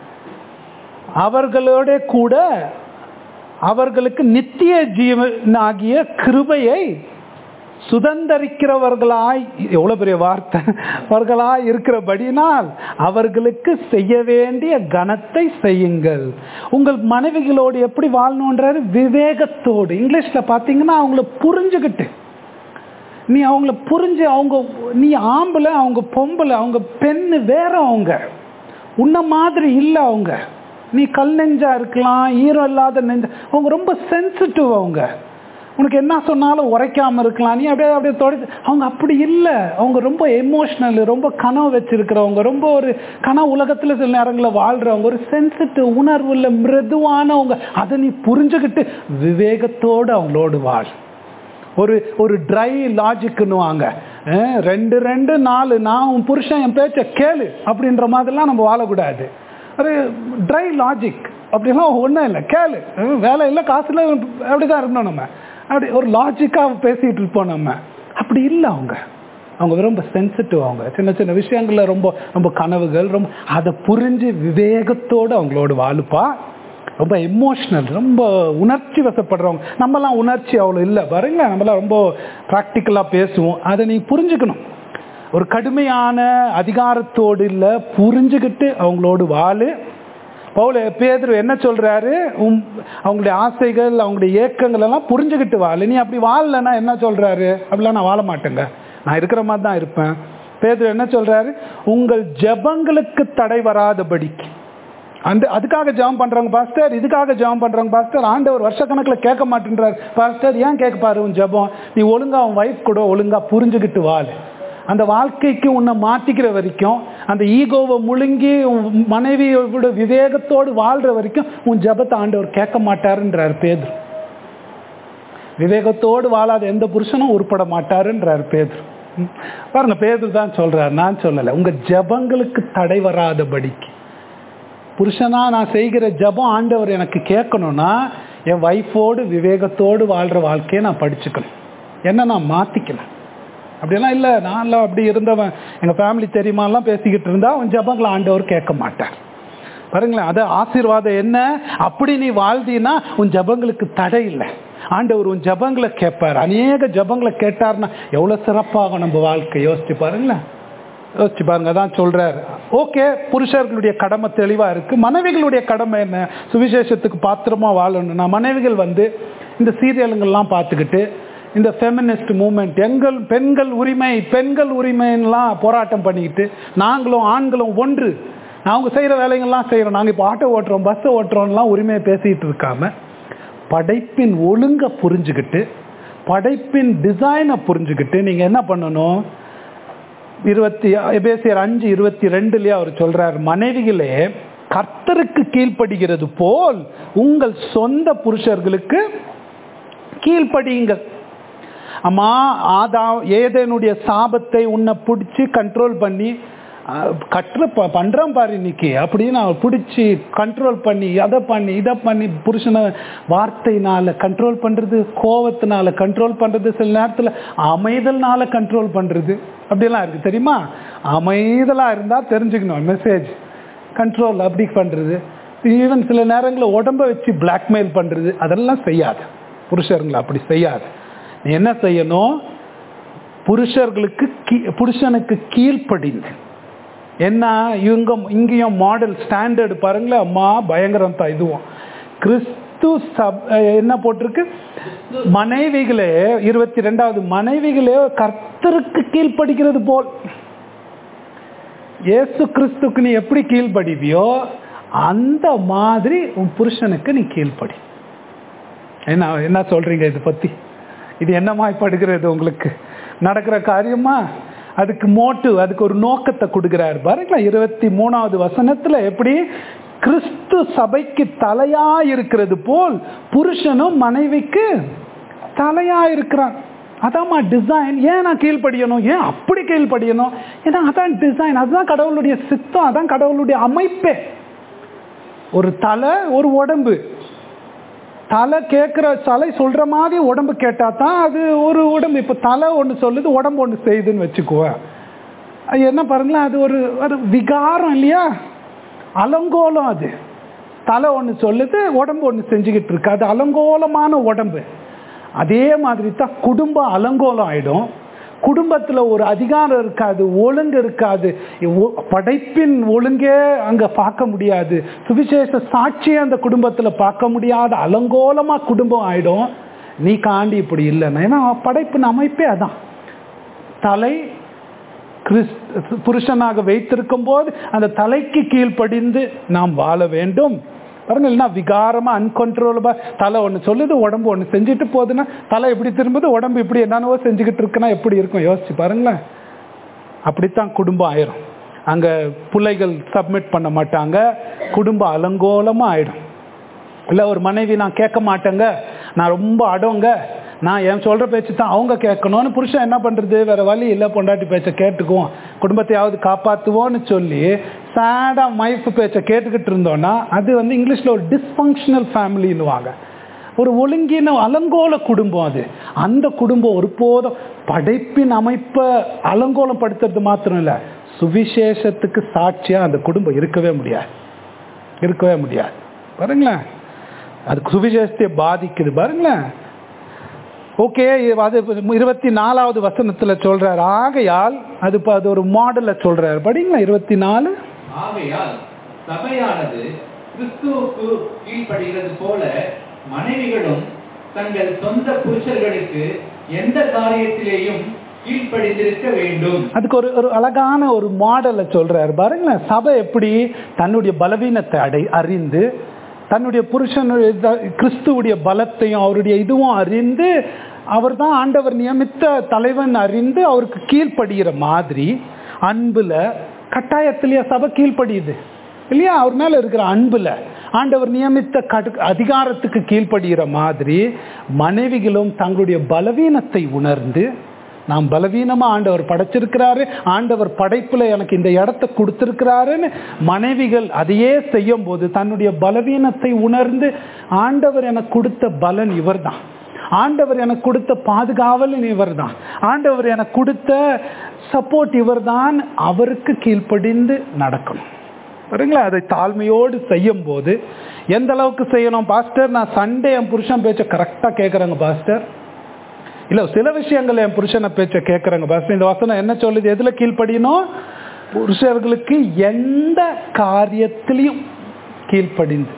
அவர்களோட கூட அவர்களுக்கு நித்திய ஜீவனாகிய கிருபையை சுதந்தரிக்கிறவர்களாய் எவ்வளவு பெரிய வார்த்தை அவர்களாய் இருக்கிறபடினால் அவர்களுக்கு செய்ய வேண்டிய கனத்தை செய்யுங்கள் உங்கள் மனைவிகளோடு எப்படி வாழணுன்றாரு விவேகத்தோடு இங்கிலீஷ்ல பாத்தீங்கன்னா அவங்கள புரிஞ்சுக்கிட்டு நீ அவங்கள புரிஞ்சு அவங்க நீ ஆம்பளை அவங்க பொம்பளை அவங்க பெண்ணு வேற அவங்க உன்ன மாதிரி இல்லை அவங்க நீ கல் நெஞ்சா இருக்கலாம் ஈரம் இல்லாத நெஞ்ச அவங்க ரொம்ப சென்சிட்டிவ் அவங்க உனக்கு என்ன சொன்னாலும் உரைக்காம இருக்கலாம் நீ அப்படியே அப்படியே தொடச்சு அவங்க அப்படி இல்லை அவங்க ரொம்ப எமோஷ்னல் ரொம்ப கனவு வச்சிருக்கிறவங்க ரொம்ப ஒரு கனவு உலகத்துல சில நேரங்களில் வாழ்றவங்க ஒரு சென்சிட்டிவ் உணர்வுள்ள மிருதுவானவங்க அதை நீ புரிஞ்சுக்கிட்டு விவேகத்தோடு அவங்களோடு வாழ் ஒரு ஒரு ட்ரை லாஜிக்குன்னுவாங்க அஹ் ரெண்டு ரெண்டு நாலு நான் உன் புருஷன் என் பேச்ச கேளு அப்படின்ற மாதிரிலாம் நம்ம வாழக்கூடாது ஒரு ட்ரை லாஜிக் அப்படிலாம் ஒன்றும் இல்லை கேளு அஹ் வேலை இல்லை காசு இல்லை அப்படிதான் இருக்கணும் நம்ம அப்படி ஒரு லாஜிக்காக பேசிட்டு இருப்போம் நம்ம அப்படி இல்லை அவங்க அவங்க ரொம்ப சென்சிட்டிவ் அவங்க சின்ன சின்ன விஷயங்கள்ல ரொம்ப ரொம்ப கனவுகள் ரொம்ப அதை புரிஞ்சு விவேகத்தோடு அவங்களோட வாழுப்பா ரொம்ப எமோஷ்னல் ரொம்ப உணர்ச்சி வசப்படுறவங்க நம்மலாம் உணர்ச்சி அவ்வளோ இல்லை பாருங்களேன் நம்மளாம் ரொம்ப ப்ராக்டிக்கலாக பேசுவோம் அதை நீ புரிஞ்சுக்கணும் ஒரு கடுமையான அதிகாரத்தோடு இல்லை புரிஞ்சுக்கிட்டு அவங்களோடு வாழு பவுல பேதுரு என்ன சொல்றாரு உம் அவங்களுடைய ஆசைகள் அவங்களுடைய ஏக்கங்கள் எல்லாம் புரிஞ்சுக்கிட்டு வாழு நீ அப்படி வாழலைன்னா என்ன சொல்றாரு அப்படிலாம் நான் வாழ மாட்டேங்க நான் இருக்கிற மாதிரி தான் இருப்பேன் பேதுரு என்ன சொல்றாரு உங்கள் ஜெபங்களுக்கு தடை வராதபடிக்கு அந்த அதுக்காக ஜெபம் பண்றவங்க பாஸ்டர் இதுக்காக ஜெபம் பண்றவங்க பாஸ்டர் ஆண்டவர் வருஷக்கணக்கில் கேட்க மாட்டேன்றார் பாஸ்டர் ஏன் கேட்கப்பாரு உன் ஜெபம் நீ ஒழுங்கா உன் வைஃப் கூட ஒழுங்கா புரிஞ்சுக்கிட்டு வாழ் அந்த வாழ்க்கைக்கு உன்னை மாத்திக்கிற வரைக்கும் அந்த ஈகோவை முழுங்கி உன் மனைவியோட விவேகத்தோடு வாழ்ற வரைக்கும் உன் ஜெபத்தை ஆண்டவர் கேட்க மாட்டாருன்றார் பேதுரு விவேகத்தோடு வாழாத எந்த புருஷனும் உருப்பட மாட்டாருன்றார் பேதுரு ம். பாருங்க பேதுரு தான் சொல்றார் நான் சொல்லலை உங்க ஜெபங்களுக்கு தடை வராதபடிக்கு புருஷனா நான் செய்கிற ஜெபம் ஆண்டவர் எனக்கு கேட்கணும்னா என் வைஃபோடு விவேகத்தோடு வாழ்ற வாழ்க்கையை நான் படிச்சுக்கணும் என்ன நான் மாத்திக்கணும் அப்படியெல்லாம் இல்லை நான்லாம் அப்படி இருந்தவன் எங்கள் ஃபேமிலி தெரியுமாலாம் பேசிக்கிட்டு இருந்தா அவன் ஜெபங்களை ஆண்டவர் கேட்க மாட்டார் பாருங்களேன் அது ஆசீர்வாதம் என்ன அப்படி நீ வாழ்ந்தீன்னா உன் ஜெபங்களுக்கு தடை இல்லை ஆண்டவர் உன் ஜெபங்களை கேட்பார் அநேக ஜெபங்களை கேட்டார்னா எவ்வளோ சிறப்பாகும் நம்ம வாழ்க்கை யோசிச்சு பாருங்களேன் யோசிச்சு பாருங்க அதான் சொல்றாரு ஓகே புருஷர்களுடைய கடமை தெளிவா இருக்கு மனைவிகளுடைய கடமை என்ன சுவிசேஷத்துக்கு பாத்திரமா வாழணும்னா மனைவிகள் வந்து இந்த சீரியலுங்கள்லாம் பார்த்துக்கிட்டு இந்த ஃபெமினிஸ்ட் மூமெண்ட் எங்கள் பெண்கள் உரிமை பெண்கள் உரிமைன்னெலாம் போராட்டம் பண்ணிக்கிட்டு நாங்களும் ஆண்களும் ஒன்று அவங்க செய்கிற வேலைங்கள்லாம் செய்கிறோம் நாங்கள் இப்போ ஆட்டோ ஓட்டுறோம் பஸ்ஸை ஓட்டுறோம்லாம் உரிமையை பேசிக்கிட்டு இருக்காம படைப்பின் ஒழுங்கை புரிஞ்சுக்கிட்டு படைப்பின் டிசைனை புரிஞ்சுக்கிட்டு நீங்கள் என்ன பண்ணணும் இருபத்தி எபேசியர் அஞ்சு இருபத்தி ரெண்டுலயே அவர் சொல்றார் மனைவிகளே கர்த்தருக்கு கீழ்ப்படுகிறது போல் உங்கள் சொந்த புருஷர்களுக்கு கீழ்ப்படியுங்கள் அம்மா ஆதா ஏதேனுடைய சாபத்தை உன்னை பிடிச்சி கண்ட்ரோல் பண்ணி அஹ், கற்று ப பண்ணுறான் பாரு இன்னைக்கு அப்படின்னு அவன் பிடிச்சி கண்ட்ரோல் பண்ணி அதை பண்ணி இதை பண்ணி புருஷனை வார்த்தையினால கண்ட்ரோல் பண்ணுறது கோவத்தினால கண்ட்ரோல் பண்ணுறது சில நேரத்தில் அமைதல்னால கண்ட்ரோல் பண்ணுறது அப்படியெல்லாம் இருக்குது தெரியுமா அமைதலாக இருந்தால் தெரிஞ்சுக்கணும் மெசேஜ் கண்ட்ரோல் அப்படி பண்ணுறது ஈவன் சில நேரங்களில் உடம்ப வச்சு பிளாக்மெயில் பண்ணுறது அதெல்லாம் செய்யாது புருஷருங்களை அப்படி செய்யாது நீ என்ன செய்யணும் புருஷர்களுக்கு கீ புருஷனுக்கு கீழ்ப்படிந்து என்ன இவங்க இங்கேயும் மாடல் ஸ்டாண்டர்டு பாருங்களேன் அம்மா பயங்கரம் தான் இதுவும் கிறிஸ்து சப் அஹ் என்ன போட்டிருக்கு மனைவிகளே இருபத்தி ரெண்டாவது மனைவிகளே கர்த்தருக்கு கீழ்ப்படிக்கிறது போல் இயேசு கிறிஸ்துக்கு நீ எப்படி கீழ்ப்படிவியோ அந்த மாதிரி உன் புருஷனுக்கு நீ கீழ்ப்படி என்ன என்ன சொல்றீங்க இதை பத்தி இது என்னமாய் படுகிறது உங்களுக்கு நடக்கிற காரியமா அதுக்கு மோட்டிவ் அதுக்கு ஒரு நோக்கத்தை கொடுக்கிறார் பாருங்களேன் இருபத்தி மூணாவது வசனத்துல எப்படி கிறிஸ்து சபைக்கு தலையா இருக்கிறது போல் புருஷனும் மனைவிக்கு தலையா இருக்கிறான் அதாம்மா டிசைன் ஏன் நான் கீழ்ப்படியணும் ஏன் அப்படி கீழ்ப்படியணும் ஏன்னா அதான் டிசைன் அதுதான் கடவுளுடைய சித்தம் அதான் கடவுளுடைய அமைப்பே ஒரு தலை ஒரு உடம்பு தலை கேட்குற தலை சொல்கிற மாதிரி உடம்பு கேட்டால் தான் அது ஒரு உடம்பு இப்போ தலை ஒன்று சொல்லுது உடம்பு ஒன்று செய்யுதுன்னு வச்சுக்குவேன் அது என்ன பாருங்களேன் அது ஒரு ஒரு விகாரம் இல்லையா அலங்கோலம் அது தலை ஒன்று சொல்லுது உடம்பு ஒன்று செஞ்சுக்கிட்டு இருக்கு அது அலங்கோலமான உடம்பு அதே மாதிரி தான் குடும்பம் அலங்கோலம் ஆயிடும் குடும்பத்தில் ஒரு அதிகாரம் இருக்காது ஒழுங்கு இருக்காது ஒ- படைப்பின் ஒழுங்கே அங்கே பார்க்க முடியாது சுவிசேஷ சாட்சியை அந்த குடும்பத்தில் பார்க்க முடியாத அலங்கோலமாக குடும்பம் ஆயிடும் நீ காண்டி இப்படி இல்லைன்னா ஏன்னா படைப்பின் அமைப்பே அதான் தலை கிறிஸ் புருஷனாக வைத்திருக்கும் போது அந்த தலைக்கு கீழ்ப்படிந்து நாம் வாழ வேண்டும் பாருங்க இல்லைன்னா விகாரமா அன்கண்ட்ரோலபா தலை ஒன்று சொல்லுது உடம்பு ஒன்று செஞ்சுட்டு போகுதுன்னா தலை எப்படி திரும்புது உடம்பு இப்படி என்னென்னவோ செஞ்சுக்கிட்டு இருக்குன்னா எப்படி இருக்கும் யோசிச்சு பாருங்களேன் அப்படித்தான் குடும்பம் ஆயிரும் அங்க பிள்ளைகள் சப்மிட் பண்ண மாட்டாங்க குடும்பம் அலங்கோலமா ஆயிடும் இல்லை ஒரு மனைவி நான் கேட்க மாட்டேங்க நான் ரொம்ப அடங்க நான் என் சொல்கிற பேச்சு தான் அவங்க கேட்கணும்னு புருஷன் என்ன பண்ணுறது வேற வழி இல்லை பொண்டாட்டி பேச்சை கேட்டுக்குவோம் குடும்பத்தையாவது காப்பாற்றுவோன்னு சொல்லி சேடாக மைஃப் பேச்சை கேட்டுக்கிட்டு இருந்தோன்னா அது வந்து இங்கிலீஷில் ஒரு டிஸ்ஃபங்க்ஷனல் ஃபேமிலின்னுவாங்க ஒரு ஒழுங்கின அலங்கோல குடும்பம் அது அந்த குடும்பம் ஒருபோதும் படைப்பின் அமைப்பை அலங்கோலம் படுத்துறது மாத்திரம் இல்லை சுவிசேஷத்துக்கு சாட்சியாக அந்த குடும்பம் இருக்கவே முடியாது இருக்கவே முடியாது பாருங்களேன் அது சுவிசேஷத்தை பாதிக்குது பாருங்களேன் ஓகே அது இருபத்தி நாலாவது வசனத்துல சொல்றார் ஆகையால் அது இப்போ அது ஒரு மாடல்ல சொல்றாரு படிங்களா இருபத்தி நாலு ஆகையால் சபையானது கிறிஸ்துவுக்கு கீழ்ப்படுகிறது போல மனைவிகளும் தங்கள் சொந்த புருஷர்களுக்கு எந்த காரியத்திலேயும் கீழ்ப்படிந்திருக்க வேண்டும் அதுக்கு ஒரு ஒரு அழகான ஒரு மாடலை சொல்றாரு பாருங்களேன் சபை எப்படி தன்னுடைய பலவீனத்தை அடை அறிந்து தன்னுடைய புருஷனுடைய இத- கிறிஸ்துவுடைய பலத்தையும் அவருடைய இதுவும் அறிந்து அவர் தான் ஆண்டவர் நியமித்த தலைவன் அறிந்து அவருக்கு கீழ்ப்படுகிற மாதிரி அன்புல கட்டாயத்திலேயே சபை கீழ்ப்படியுது இல்லையா அவர் மேல இருக்கிற அன்புல ஆண்டவர் நியமித்த கடு அதிகாரத்துக்கு கீழ்ப்படுகிற மாதிரி மனைவிகளும் தங்களுடைய பலவீனத்தை உணர்ந்து நாம் பலவீனமா ஆண்டவர் படைச்சிருக்கிறாரு ஆண்டவர் படைப்புல எனக்கு இந்த இடத்த கொடுத்திருக்கிறாருன்னு மனைவிகள் அதையே செய்யும் போது தன்னுடைய பலவீனத்தை உணர்ந்து ஆண்டவர் எனக்கு கொடுத்த பலன் இவர்தான் ஆண்டவர் எனக்கு கொடுத்த பாதுகாவலன் இவர்தான் ஆண்டவர் எனக்கு கொடுத்த சப்போர்ட் இவர்தான் அவருக்கு கீழ்ப்படிந்து நடக்கணும் பாருங்களா அதை தாழ்மையோடு செய்யும் போது எந்த அளவுக்கு செய்யணும் பாஸ்டர் நான் சண்டே என் புருஷன் பேச்ச கரெக்டாக கேட்குறேங்க பாஸ்டர் இல்ல சில விஷயங்கள் என் புருஷனை பேச்ச கேட்குறாங்க பாஸ்டர் இந்த வசனம் என்ன சொல்லுது எதுல கீழ்ப்படியணும் புருஷர்களுக்கு எந்த காரியத்திலையும் கீழ்ப்படிந்து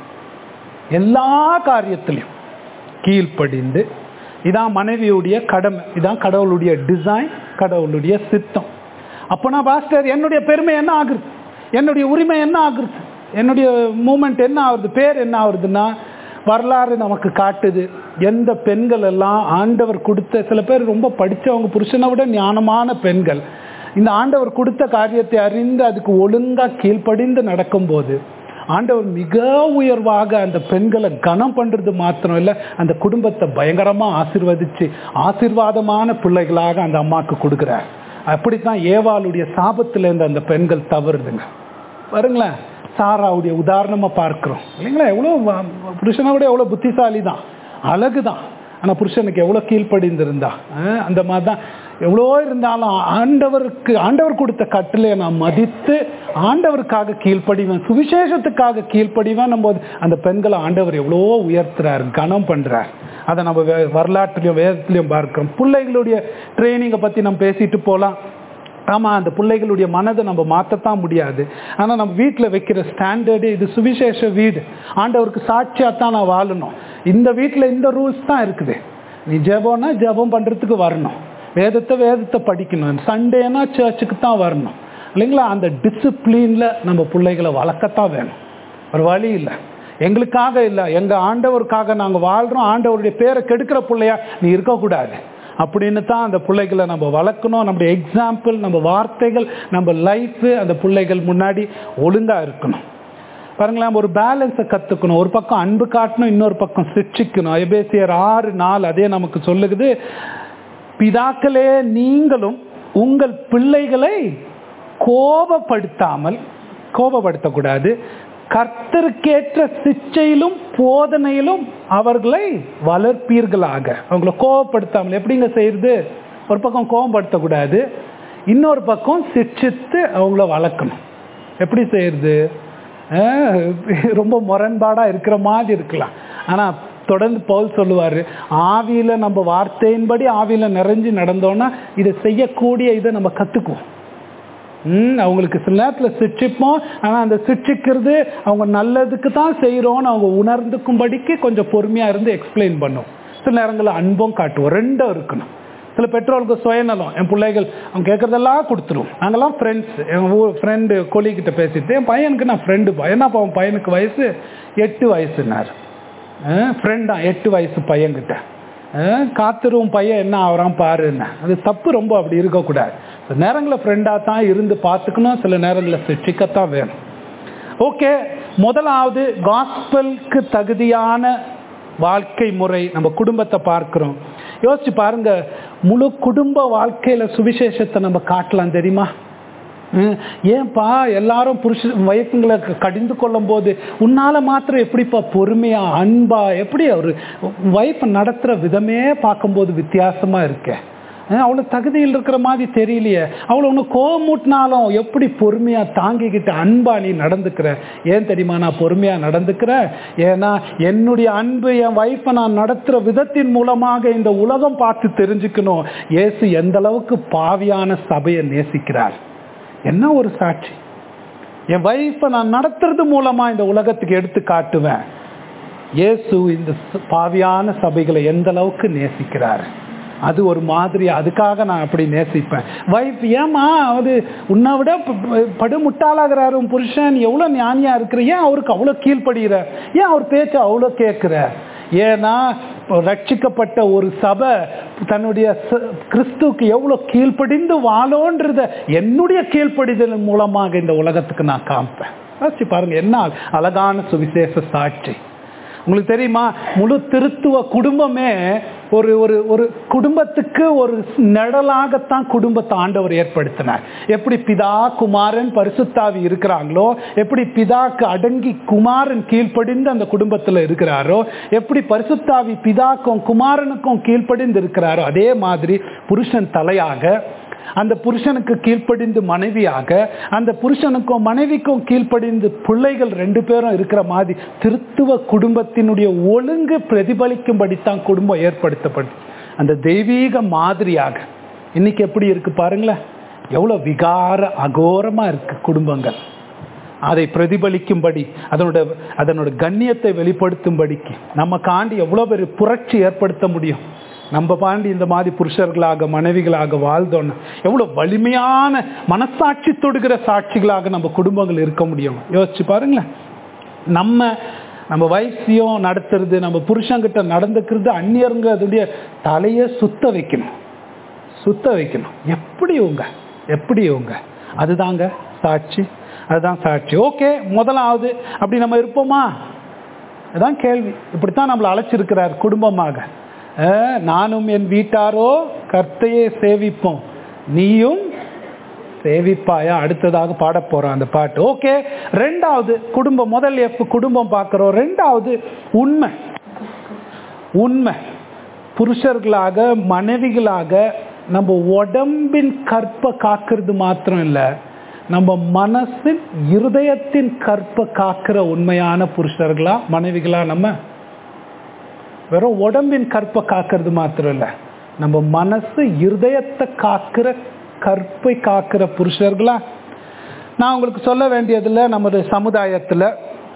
எல்லா காரியத்திலையும் கீழ்ப்படிந்து இதான் மனைவியுடைய கடமை இதான் கடவுளுடைய டிசைன் கடவுளுடைய சித்தம் அப்போனா பாஸ்டர் என்னுடைய பெருமை என்ன ஆகுது என்னுடைய உரிமை என்ன ஆகுது என்னுடைய மூமெண்ட் என்ன ஆகுது பேர் என்ன ஆகுதுன்னா வரலாறு நமக்கு காட்டுது எந்த பெண்கள் எல்லாம் ஆண்டவர் கொடுத்த சில பேர் ரொம்ப படித்தவங்க புருஷனை விட ஞானமான பெண்கள் இந்த ஆண்டவர் கொடுத்த காரியத்தை அறிந்து அதுக்கு ஒழுங்கா கீழ்ப்படிந்து நடக்கும்போது ஆண்டவர் மிக உயர்வாக அந்த பெண்களை கனம் பண்றது மாத்திரம் இல்லை அந்த குடும்பத்தை பயங்கரமா ஆசிர்வதிச்சு ஆசிர்வாதமான பிள்ளைகளாக அந்த அம்மாக்கு கொடுக்குறார் அப்படித்தான் ஏவாளுடைய சாபத்துல இருந்து அந்த பெண்கள் தவறுதுங்க பாருங்களேன் சாராவுடைய உதாரணமா பார்க்கிறோம் இல்லைங்களா எவ்வளோ வ- புருஷனை விட எவ்வளோ புத்திசாலி தான் அழகு தான் ஆனால் புருஷனுக்கு எவ்வளோ கீழ்ப்படிந்திருந்தா அஹ் அந்த மாதிரி தான் எவ்வளோ இருந்தாலும் ஆண்டவருக்கு ஆண்டவர் கொடுத்த கட்டளையை நான் மதித்து ஆண்டவருக்காக கீழ்ப்படிவேன் சுவிசேஷத்துக்காக கீழ்ப்படிவேன் நம்ம அந்த பெண்களை ஆண்டவர் எவ்வளோ உயர்த்துறார் கனம் பண்றார் அதை நம்ம வே- வரலாற்றுலையும் வேதத்துலையும் பார்க்கிறோம் பிள்ளைகளுடைய ட்ரைனிங்கை பற்றி நம்ம பேசிட்டு போகலாம் ஆமாம் அந்த பிள்ளைகளுடைய மனதை நம்ம மாற்றத்தான் முடியாது ஆனால் நம்ம வீட்டில் வைக்கிற ஸ்டாண்டர்டு இது சுவிசேஷ வீடு ஆண்டவருக்கு சாட்சியாக தான் நான் வாழணும் இந்த வீட்டில் இந்த ரூல்ஸ் தான் இருக்குது நீ ஜெபம்னா ஜெபம் பண்ணுறதுக்கு வரணும் வேதத்தை வேதத்தை படிக்கணும் சண்டேனா சர்ச்சுக்கு தான் வரணும் இல்லைங்களா அந்த டிசிப்ளினில் நம்ம பிள்ளைகளை வளர்க்கத்தான் வேணும் ஒரு வழி இல்லை எங்களுக்காக இல்லை எங்கள் ஆண்டவருக்காக நாங்கள் வாழ்கிறோம் ஆண்டவருடைய பேரை கெடுக்கிற பிள்ளையா நீ இருக்கக்கூடாது அப்படின்னு தான் அந்த பிள்ளைகளை நம்ம வளர்க்கணும் நம்முடைய எக்ஸாம்பிள் நம்ம வார்த்தைகள் நம்ம லைஃப் அந்த பிள்ளைகள் முன்னாடி ஒழுங்காக இருக்கணும் பாருங்களேன் ஒரு பேலன்ஸை கற்றுக்கணும் ஒரு பக்கம் அன்பு காட்டணும் இன்னொரு பக்கம் சிக்ஷிக்கணும் எபேசியர் ஆறு நாள் அதே நமக்கு சொல்லுகுது பிதாக்களே நீங்களும் உங்கள் பிள்ளைகளை கோபப்படுத்தாமல் கோபப்படுத்தக்கூடாது கர்த்தருக்கேற்ற சிச்சையிலும் போதனையிலும் அவர்களை வளர்ப்பீர்களாக அவங்கள கோபப்படுத்தாமல் எப்படிங்க செய்யறது ஒரு பக்கம் கோபப்படுத்தக்கூடாது இன்னொரு பக்கம் சிக்ஷித்து அவங்கள வளர்க்கணும் எப்படி செய்யறது அஹ் ரொம்ப முரண்பாடாக இருக்கிற மாதிரி இருக்கலாம் ஆனால் தொடர்ந்து பவுல் சொல்லுவார் ஆவியில் நம்ம வார்த்தையின்படி ஆவியில் நிறைஞ்சு நடந்தோன்னா இதை செய்யக்கூடிய இதை நம்ம கற்றுக்குவோம் ம் அவங்களுக்கு சில நேரத்தில் சிரிச்சிப்போம் ஆனால் அந்த சிரிச்சிக்கிறது அவங்க நல்லதுக்கு தான் செய்கிறோன்னு அவங்க உணர்ந்துக்கும்படிக்கு கொஞ்சம் பொறுமையாக இருந்து எக்ஸ்பிளைன் பண்ணும் சில நேரங்களில் அன்பும் காட்டுவோம் ரெண்டும் இருக்கணும் சில பெற்றோருக்கு சுயநலம் என் பிள்ளைகள் அவங்க கேட்குறதெல்லாம் கொடுத்துரும் நாங்கெல்லாம் ஃப்ரெண்ட்ஸ் என் ஊர் ஃப்ரெண்டு கொலிக்கிட்ட பேசிட்டு என் பையனுக்கு நான் ஃப்ரெண்டு என்னப்பா அவன் பையனுக்கு வயசு எட்டு வயசுனார் ஃப்ரெண்டா எட்டு வயசு பையன்கிட்ட அஹ் காத்திரும் பையன் என்ன ஆகுறான் பாருன்னு அது தப்பு ரொம்ப அப்படி இருக்கக்கூடாது சில நேரங்களில் ஃப்ரெண்டாக தான் இருந்து பார்த்துக்கணும் சில நேரங்களில் சிக்ஷிக்கத்தான் வேணும் ஓகே முதலாவது காஸ்பலுக்கு தகுதியான வாழ்க்கை முறை நம்ம குடும்பத்தை பார்க்கிறோம் யோசிச்சு பாருங்க முழு குடும்ப வாழ்க்கையில சுவிசேஷத்தை நம்ம காட்டலாம் தெரியுமா ம், ஏன்பா எல்லாரும் புருஷ வயசுங்களை கடிந்து கொள்ளும் போது உன்னால மாத்திரம் எப்படிப்பா பொறுமையா அன்பா எப்படி ஒரு வைஃப் நடத்துற விதமே பார்க்கும்போது வித்தியாசமா இருக்கே அஹ் அவளுக்கு தகுதியில் இருக்கிற மாதிரி தெரியலையே அவளை ஒன்று கோவமூட்டினாலும் எப்படி பொறுமையாக தாங்கிக்கிட்டு அன்பா நீ நடந்துக்கிற ஏன் தெரியுமா நான் பொறுமையாக நடந்துக்கிறேன் ஏன்னா என்னுடைய அன்பு என் வைஃப்பை நான் நடத்துகிற விதத்தின் மூலமாக இந்த உலகம் பார்த்து தெரிஞ்சுக்கணும் இயேசு எந்த அளவுக்கு பாவியான சபையை நேசிக்கிறார் என்ன ஒரு சாட்சி என் வைஃப்பை நான் நடத்துறது மூலமா இந்த உலகத்துக்கு எடுத்து காட்டுவேன் இயேசு இந்த ச- பாவியான சபைகளை எந்த அளவுக்கு நேசிக்கிறார் அது ஒரு மாதிரி அதுக்காக நான் அப்படி நேசிப்பேன் வைஃப் ஏமா அது உன்னை விட ப- ப- படு முட்டாளாகிறாரு உன் புருஷன் எவ்வளோ ஞானியா இருக்கிற ஏன் அவருக்கு அவ்வளோ கீழ்ப்படுகிற ஏன் அவர் பேச்சை அவ்வளோ கேட்குற ஏன்னா இப்போ ரட்சிக்கப்பட்ட ஒரு சபை தன்னுடைய ச- கிறிஸ்துவுக்கு எவ்வளோ கீழ்ப்படிந்து வாழோன்றத என்னுடைய கீழ்ப்படிதல் மூலமாக இந்த உலகத்துக்கு நான் காமிப்பேன் யோசிச்சு பாருங்க என்ன அழகான சுவிசேஷ சாட்சி உங்களுக்கு தெரியுமா முழு திருத்துவ குடும்பமே ஒரு ஒரு ஒரு குடும்பத்துக்கு ஒரு நிழலாகத்தான் குடும்பத்தை ஆண்டவர் ஏற்படுத்தினார் எப்படி பிதா குமாரன் பரிசுத்தாவி இருக்கிறாங்களோ எப்படி பிதாக்கு அடங்கி குமாரன் கீழ்ப்படிந்து அந்த குடும்பத்தில் இருக்கிறாரோ எப்படி பரிசுத்தாவி பிதாக்கும் குமாரனுக்கும் கீழ்ப்படிந்து இருக்கிறாரோ அதே மாதிரி புருஷன் தலையாக அந்த புருஷனுக்கு கீழ்ப்படிந்து மனைவியாக அந்த புருஷனுக்கும் மனைவிக்கும் கீழ்ப்படிந்து பிள்ளைகள் ரெண்டு பேரும் இருக்கிற மாதிரி திருத்துவ குடும்பத்தினுடைய ஒழுங்கு பிரதிபலிக்கும்படித்தான் குடும்பம் ஏற்படுத்தப்படும் அந்த தெய்வீக மாதிரியாக இன்னைக்கு எப்படி இருக்கு பாருங்களேன் எவ்வளவு விகார அகோரமா இருக்கு குடும்பங்கள் அதை பிரதிபலிக்கும்படி அதனோட அதனோட கண்ணியத்தை வெளிப்படுத்தும்படிக்கு நம்ம காண்டி எவ்வளோ பெரிய புரட்சி ஏற்படுத்த முடியும் நம்ம பாண்டி இந்த மாதிரி புருஷர்களாக மனைவிகளாக வாழ்ந்தோன்னு எவ்வளோ வலிமையான மனசாட்சி தொடுகிற சாட்சிகளாக நம்ம குடும்பங்கள் இருக்க முடியும் யோசிச்சு பாருங்களேன் நம்ம நம்ம வயசையும் நடத்துறது நம்ம புருஷங்கிட்ட நடந்துக்கிறது அந்நியருங்க அதோடைய தலையை சுத்த வைக்கணும் சுத்த வைக்கணும் எப்படி இவங்க எப்படி இவங்க அதுதாங்க சாட்சி அதுதான் சாட்சி ஓகே முதலாவது அப்படி நம்ம இருப்போமா அதான் கேள்வி இப்படித்தான் நம்மளை அழைச்சிருக்கிறார் குடும்பமாக அஹ், நானும் என் வீட்டாரோ கர்த்தையே சேவிப்போம் நீயும் சேவிப்பாயா அடுத்ததாக பாட போறோம் அந்த பாட்டு ஓகே ரெண்டாவது குடும்பம் முதல் எஃப் குடும்பம் பார்க்கிறோம் ரெண்டாவது உண்மை உண்மை புருஷர்களாக மனைவிகளாக நம்ம உடம்பின் கற்பை காக்கிறது மாத்திரம் இல்லை நம்ம மனசின் இருதயத்தின் கற்பை காக்கிற உண்மையான புருஷர்களா மனைவிகளா நம்ம வெறும் உடம்பின் கற்பை காக்கிறது மாத்திரம் இல்லை நம்ம மனசு இருதயத்தை காக்கிற கற்பை காக்கிற புருஷர்களா நான் உங்களுக்கு சொல்ல வேண்டியதில்லை நமது சமுதாயத்தில்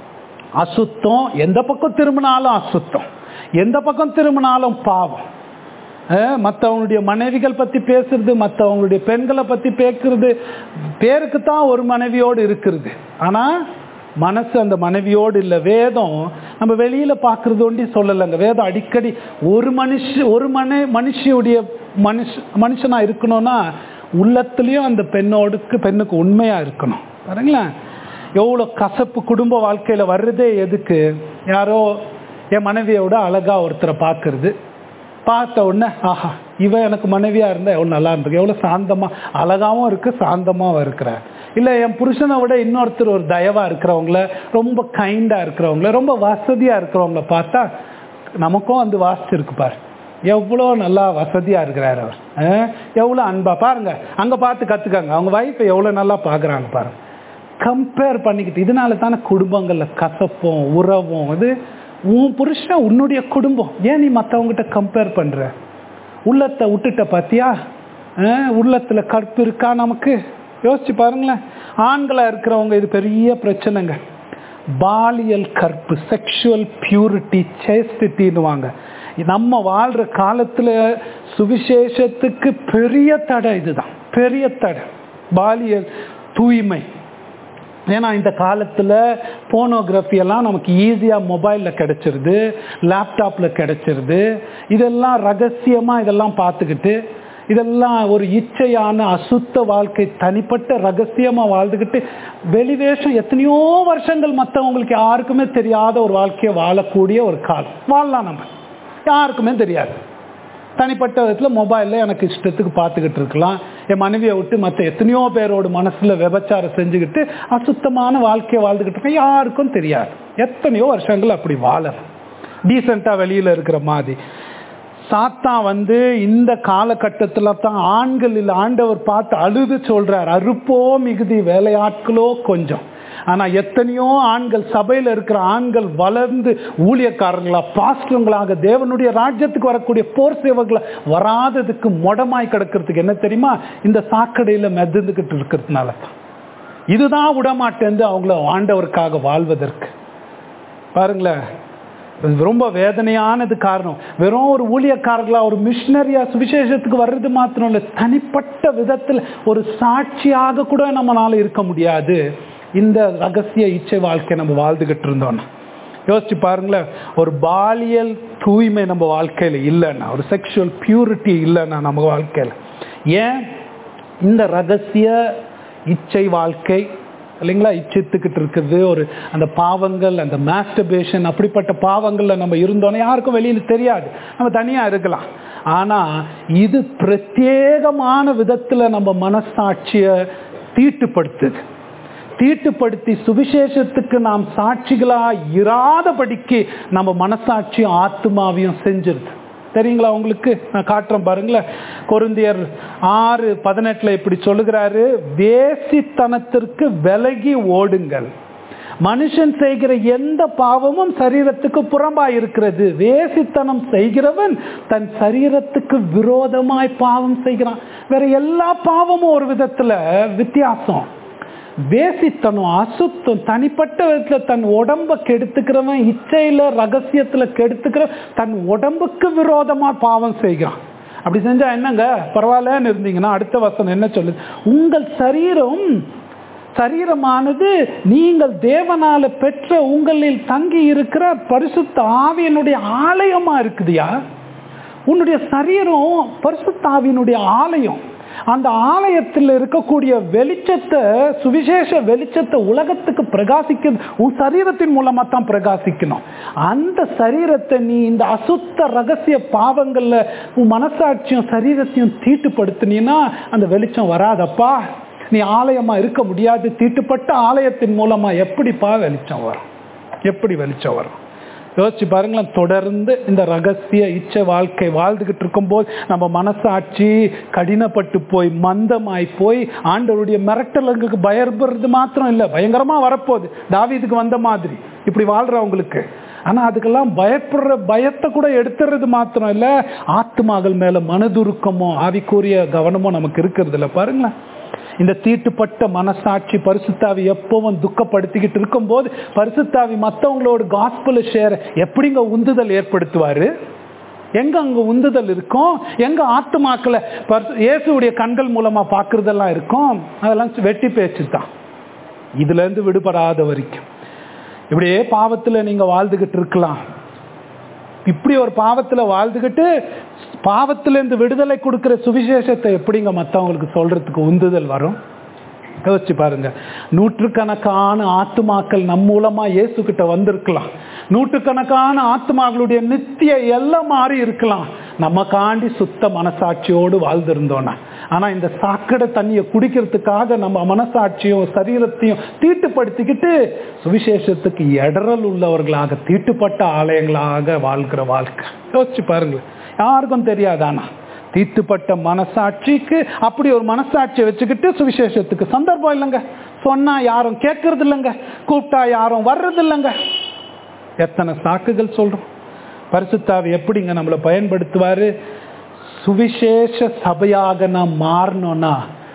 அசுத்தம் எந்த பக்கம் திரும்பினாலும் அசுத்தம் எந்த பக்கம் திரும்பினாலும் பாவம் மற்றவங்களுடைய மனைவிகள் பற்றி பேசுறது மற்றவங்களுடைய பெண்களை பற்றி பேசுறது பேருக்கு தான் ஒரு மனைவியோடு இருக்கிறது ஆனால் மனசு அந்த மனைவியோடு இல்லை வேதம் நம்ம வெளியில் பார்க்குறது ஒண்டி சொல்லலைங்க வேதம் அடிக்கடி ஒரு மனுஷ ஒரு மனை மனுஷியுடைய மனுஷ மனுஷனாக இருக்கணும்னா உள்ளத்துலேயும் அந்த பெண்ணோடுக்கு பெண்ணுக்கு உண்மையாக இருக்கணும் பாருங்களேன் எவ்வளோ கசப்பு குடும்ப வாழ்க்கையில் வர்றதே எதுக்கு யாரோ என் மனைவியோட அழகாக ஒருத்தரை பார்க்கறது பார்த்த உடனே ஆஹா இவன் எனக்கு மனைவியாக இருந்தால் எவ்வளோ நல்லா இருந்திருக்கு எவ்வளோ சாந்தமாக அழகாகவும் இருக்குது சாந்தமாகவும் இருக்கிறார் இல்லை என் புருஷனை விட இன்னொருத்தர் ஒரு தயவாக இருக்கிறவங்கள ரொம்ப கைண்டாக இருக்கிறவங்கள ரொம்ப வசதியாக இருக்கிறவங்கள பார்த்தா நமக்கும் வந்து வாசிச்சிருக்கு பாரு எவ்வளோ நல்லா வசதியாக இருக்கிறார் அவர் எவ்வளோ அன்பா பாருங்க அங்கே பார்த்து கற்றுக்காங்க அவங்க வைஃபை எவ்வளோ நல்லா பார்க்குறாங்க பாருங்க கம்பேர் பண்ணிக்கிட்டு இதனால தானே குடும்பங்களில் கசப்பும் உறவும் இது உன் புருஷன் உன்னுடைய குடும்பம் ஏன் நீ மற்றவங்ககிட்ட கம்பேர் பண்ணுற உள்ளத்தை விட்டுட்ட பார்த்தியா உள்ளத்தில் கற்பு இருக்கா நமக்கு யோசிச்சு பாருங்களேன் ஆண்களாக இருக்கிறவங்க இது பெரிய பிரச்சனைங்க பாலியல் கற்பு செக்ஷுவல் பியூரிட்டி சேஸ்டிட்டின்னுவாங்க நம்ம வாழ்கிற காலத்தில் சுவிசேஷத்துக்கு பெரிய தடை இதுதான் பெரிய தடை பாலியல் தூய்மை ஏன்னா இந்த காலத்தில் போனோகிராஃபி எல்லாம் நமக்கு ஈஸியாக மொபைலில் கிடச்சிருது லேப்டாப்பில் கிடச்சிருது இதெல்லாம் ரகசியமாக இதெல்லாம் பார்த்துக்கிட்டு இதெல்லாம் ஒரு இச்சையான அசுத்த வாழ்க்கை தனிப்பட்ட ரகசியமாக வாழ்ந்துக்கிட்டு வெளிவேஷம் எத்தனையோ வருஷங்கள் மற்றவங்களுக்கு யாருக்குமே தெரியாத ஒரு வாழ்க்கையை வாழக்கூடிய ஒரு காலம் வாழலாம் நம்ம யாருக்குமே தெரியாது தனிப்பட்ட விதத்தில் மொபைலில் எனக்கு இஷ்டத்துக்கு பார்த்துக்கிட்டு இருக்கலாம் என் மனைவியை விட்டு மற்ற எத்தனையோ பேரோட மனசில் விபச்சாரம் செஞ்சுக்கிட்டு அசுத்தமான வாழ்க்கையை வாழ்ந்துக்கிட்டு இருக்கேன் யாருக்கும் தெரியாது எத்தனையோ வருஷங்கள் அப்படி வாழலாம் டீசெண்டாக வெளியில் இருக்கிற மாதிரி சாத்தான் வந்து இந்த காலகட்டத்தில் தான் ஆண்கள் இல்லை ஆண்டவர் பார்த்து அழுது சொல்கிறார் அறுப்போ மிகுதி வேலையாட்களோ கொஞ்சம் ஆனால் எத்தனையோ ஆண்கள் சபையில் இருக்கிற ஆண்கள் வளர்ந்து ஊழியக்காரங்களா பாஸ்டருங்களாக தேவனுடைய ராஜ்யத்துக்கு வரக்கூடிய போர் சேவர்களை வராததுக்கு மொடமாய் கிடக்கிறதுக்கு என்ன தெரியுமா இந்த சாக்கடையில் மெதந்துக்கிட்டு இருக்கிறதுனால தான் இதுதான் விடமாட்டேந்து அவங்கள ஆண்டவருக்காக வாழ்வதற்கு பாருங்களேன் இது ரொம்ப வேதனையானது காரணம் வெறும் ஒரு ஊழியக்காரர்களா ஒரு மிஷினரியா சுவிசேஷத்துக்கு வர்றது மாத்திரம் இல்லை தனிப்பட்ட விதத்தில் ஒரு சாட்சியாக கூட நம்மளால இருக்க முடியாது இந்த ரகசிய இச்சை வாழ்க்கை நம்ம வாழ்ந்துகிட்டு இருந்தோம்னா யோசிச்சு பாருங்களேன் ஒரு பாலியல் தூய்மை நம்ம வாழ்க்கையில இல்லைன்னா ஒரு செக்ஷுவல் பியூரிட்டி இல்லைன்னா நம்ம வாழ்க்கையில ஏன் இந்த ரகசிய இச்சை வாழ்க்கை இல்லைங்களா இச்சித்துக்கிட்டு இருக்குது ஒரு அந்த பாவங்கள் அந்த மாஸ்டர்பேஷன் அப்படிப்பட்ட பாவங்கள்ல நம்ம இருந்தோன்னே யாருக்கும் வெளியில தெரியாது நம்ம தனியா இருக்கலாம் ஆனா இது பிரத்யேகமான விதத்துல நம்ம மனசாட்சிய தீட்டுப்படுத்துது தீட்டுப்படுத்தி சுவிசேஷத்துக்கு நாம் சாட்சிகளா இராதபடிக்கு நம்ம மனசாட்சியும் ஆத்மாவையும் செஞ்சிருது தெரியுங்களா உங்களுக்கு நான் காட்டுறேன் பாருங்களேன் கொருந்தியர் ஆறு பதினெட்டுல இப்படி சொல்லுகிறாரு வேசித்தனத்திற்கு விலகி ஓடுங்கள் மனுஷன் செய்கிற எந்த பாவமும் சரீரத்துக்கு புறம்பாய் இருக்கிறது வேசித்தனம் செய்கிறவன் தன் சரீரத்துக்கு விரோதமாய் பாவம் செய்கிறான் வேற எல்லா பாவமும் ஒரு விதத்துல வித்தியாசம் வேசித்தனம் அசுத்தம் தனிப்பட்ட விதத்துல தன் உடம்ப கெடுத்துக்கிறவன் இச்சையில ரகசியத்துல கெடுத்துக்கிற தன் உடம்புக்கு விரோதமா பாவம் செய்கிறான் அப்படி செஞ்சா என்னங்க பரவாயில்லன்னு இருந்தீங்கன்னா அடுத்த வசனம் என்ன சொல்லுது உங்கள் சரீரம் சரீரமானது நீங்கள் தேவனால பெற்ற உங்களில் தங்கி இருக்கிற பரிசுத்த ஆவியனுடைய ஆலயமா இருக்குதுயா உன்னுடைய சரீரம் பரிசுத்த ஆவியனுடைய ஆலயம் அந்த ஆலயத்தில் இருக்கக்கூடிய வெளிச்சத்தை சுவிசேஷ வெளிச்சத்தை உலகத்துக்கு பிரகாசிக்க உன் சரீரத்தின் மூலமா தான் பிரகாசிக்கணும் அந்த சரீரத்தை நீ இந்த அசுத்த ரகசிய பாவங்கள்ல உன் மனசாட்சியும் சரீரத்தையும் தீட்டுப்படுத்தினா அந்த வெளிச்சம் வராதப்பா நீ ஆலயமா இருக்க முடியாது தீட்டுப்பட்ட ஆலயத்தின் மூலமா எப்படிப்பா வெளிச்சம் வரும் எப்படி வெளிச்சம் வரும் யோசிச்சு பாருங்களேன் தொடர்ந்து இந்த ரகசிய இச்ச வாழ்க்கை வாழ்ந்துகிட்டு இருக்கும்போது நம்ம மனசாட்சி கடினப்பட்டு போய் மந்தமாய் போய் ஆண்டவருடைய மிரட்டலுக்கு பயப்படுறது மாத்திரம் இல்லை பயங்கரமா வரப்போகுது தாவீதுக்கு வந்த மாதிரி இப்படி வாழ்றவங்களுக்கு ஆனா அதுக்கெல்லாம் பயப்படுற பயத்தை கூட எடுத்துறது மாத்திரம் இல்லை ஆத்மாக்கள் மேல மனதுருக்கமோ ஆவிக்குரிய கவனமோ நமக்கு இருக்கிறது இல்லை பாருங்களேன் இந்த தீட்டுப்பட்ட மனசாட்சி பரிசுத்தாவி எப்பவும் துக்கப்படுத்திக்கிட்டு இருக்கும்போது பரிசுத்தாவி மற்றவங்களோட காஸ்பல ஷேர் எப்படிங்க உந்துதல் ஏற்படுத்துவாரு எங்க அங்க உந்துதல் இருக்கும் எங்க ஆத்துமாக்களை இயேசுடைய கண்கள் மூலமா பாக்குறதெல்லாம் இருக்கும் அதெல்லாம் வெட்டி பேச்சு தான் இதுல இருந்து விடுபடாத வரைக்கும் இப்படியே பாவத்துல நீங்க வாழ்ந்துகிட்டு இருக்கலாம் இப்படி ஒரு பாவத்துல வாழ்ந்துகிட்டு பாவத்திலிருந்து விடுதலை கொடுக்கிற சுவிசேஷத்தை எப்படிங்க மற்றவங்களுக்கு சொல்றதுக்கு உந்துதல் வரும் யோசிச்சு பாருங்க நூற்றுக்கணக்கான ஆத்துமாக்கள் நம் மூலமா இயேசு கிட்ட வந்திருக்கலாம் நூற்றுக்கணக்கான ஆத்துமாக்களுடைய நித்திய எல்லாம் மாறி இருக்கலாம் நம்ம காண்டி சுத்த மனசாட்சியோடு வாழ்ந்திருந்தோம்னா ஆனா இந்த சாக்கடை தண்ணியை குடிக்கிறதுக்காக நம்ம மனசாட்சியும் சரீரத்தையும் தீட்டுப்படுத்திக்கிட்டு சுவிசேஷத்துக்கு இடரல் உள்ளவர்களாக தீட்டுப்பட்ட ஆலயங்களாக வாழ்கிற வாழ்க்கை யோசிச்சு பாருங்க யாருக்கும் தெரியாதானா தீட்டுப்பட்ட மனசாட்சிக்கு அப்படி ஒரு மனசாட்சியை வச்சுக்கிட்டு சுவிசேஷத்துக்கு சந்தர்ப்பம் இல்லைங்க சொன்னா யாரும் கேட்கறது இல்லைங்க கூப்பிட்டா யாரும் வர்றது இல்லைங்க எத்தனை சாக்குகள் சொல்றோம் பரிசுத்தாவி எப்படிங்க நம்மளை பயன்படுத்துவாரு சுவிசேஷ சபையாக நாம் மாறணும்னா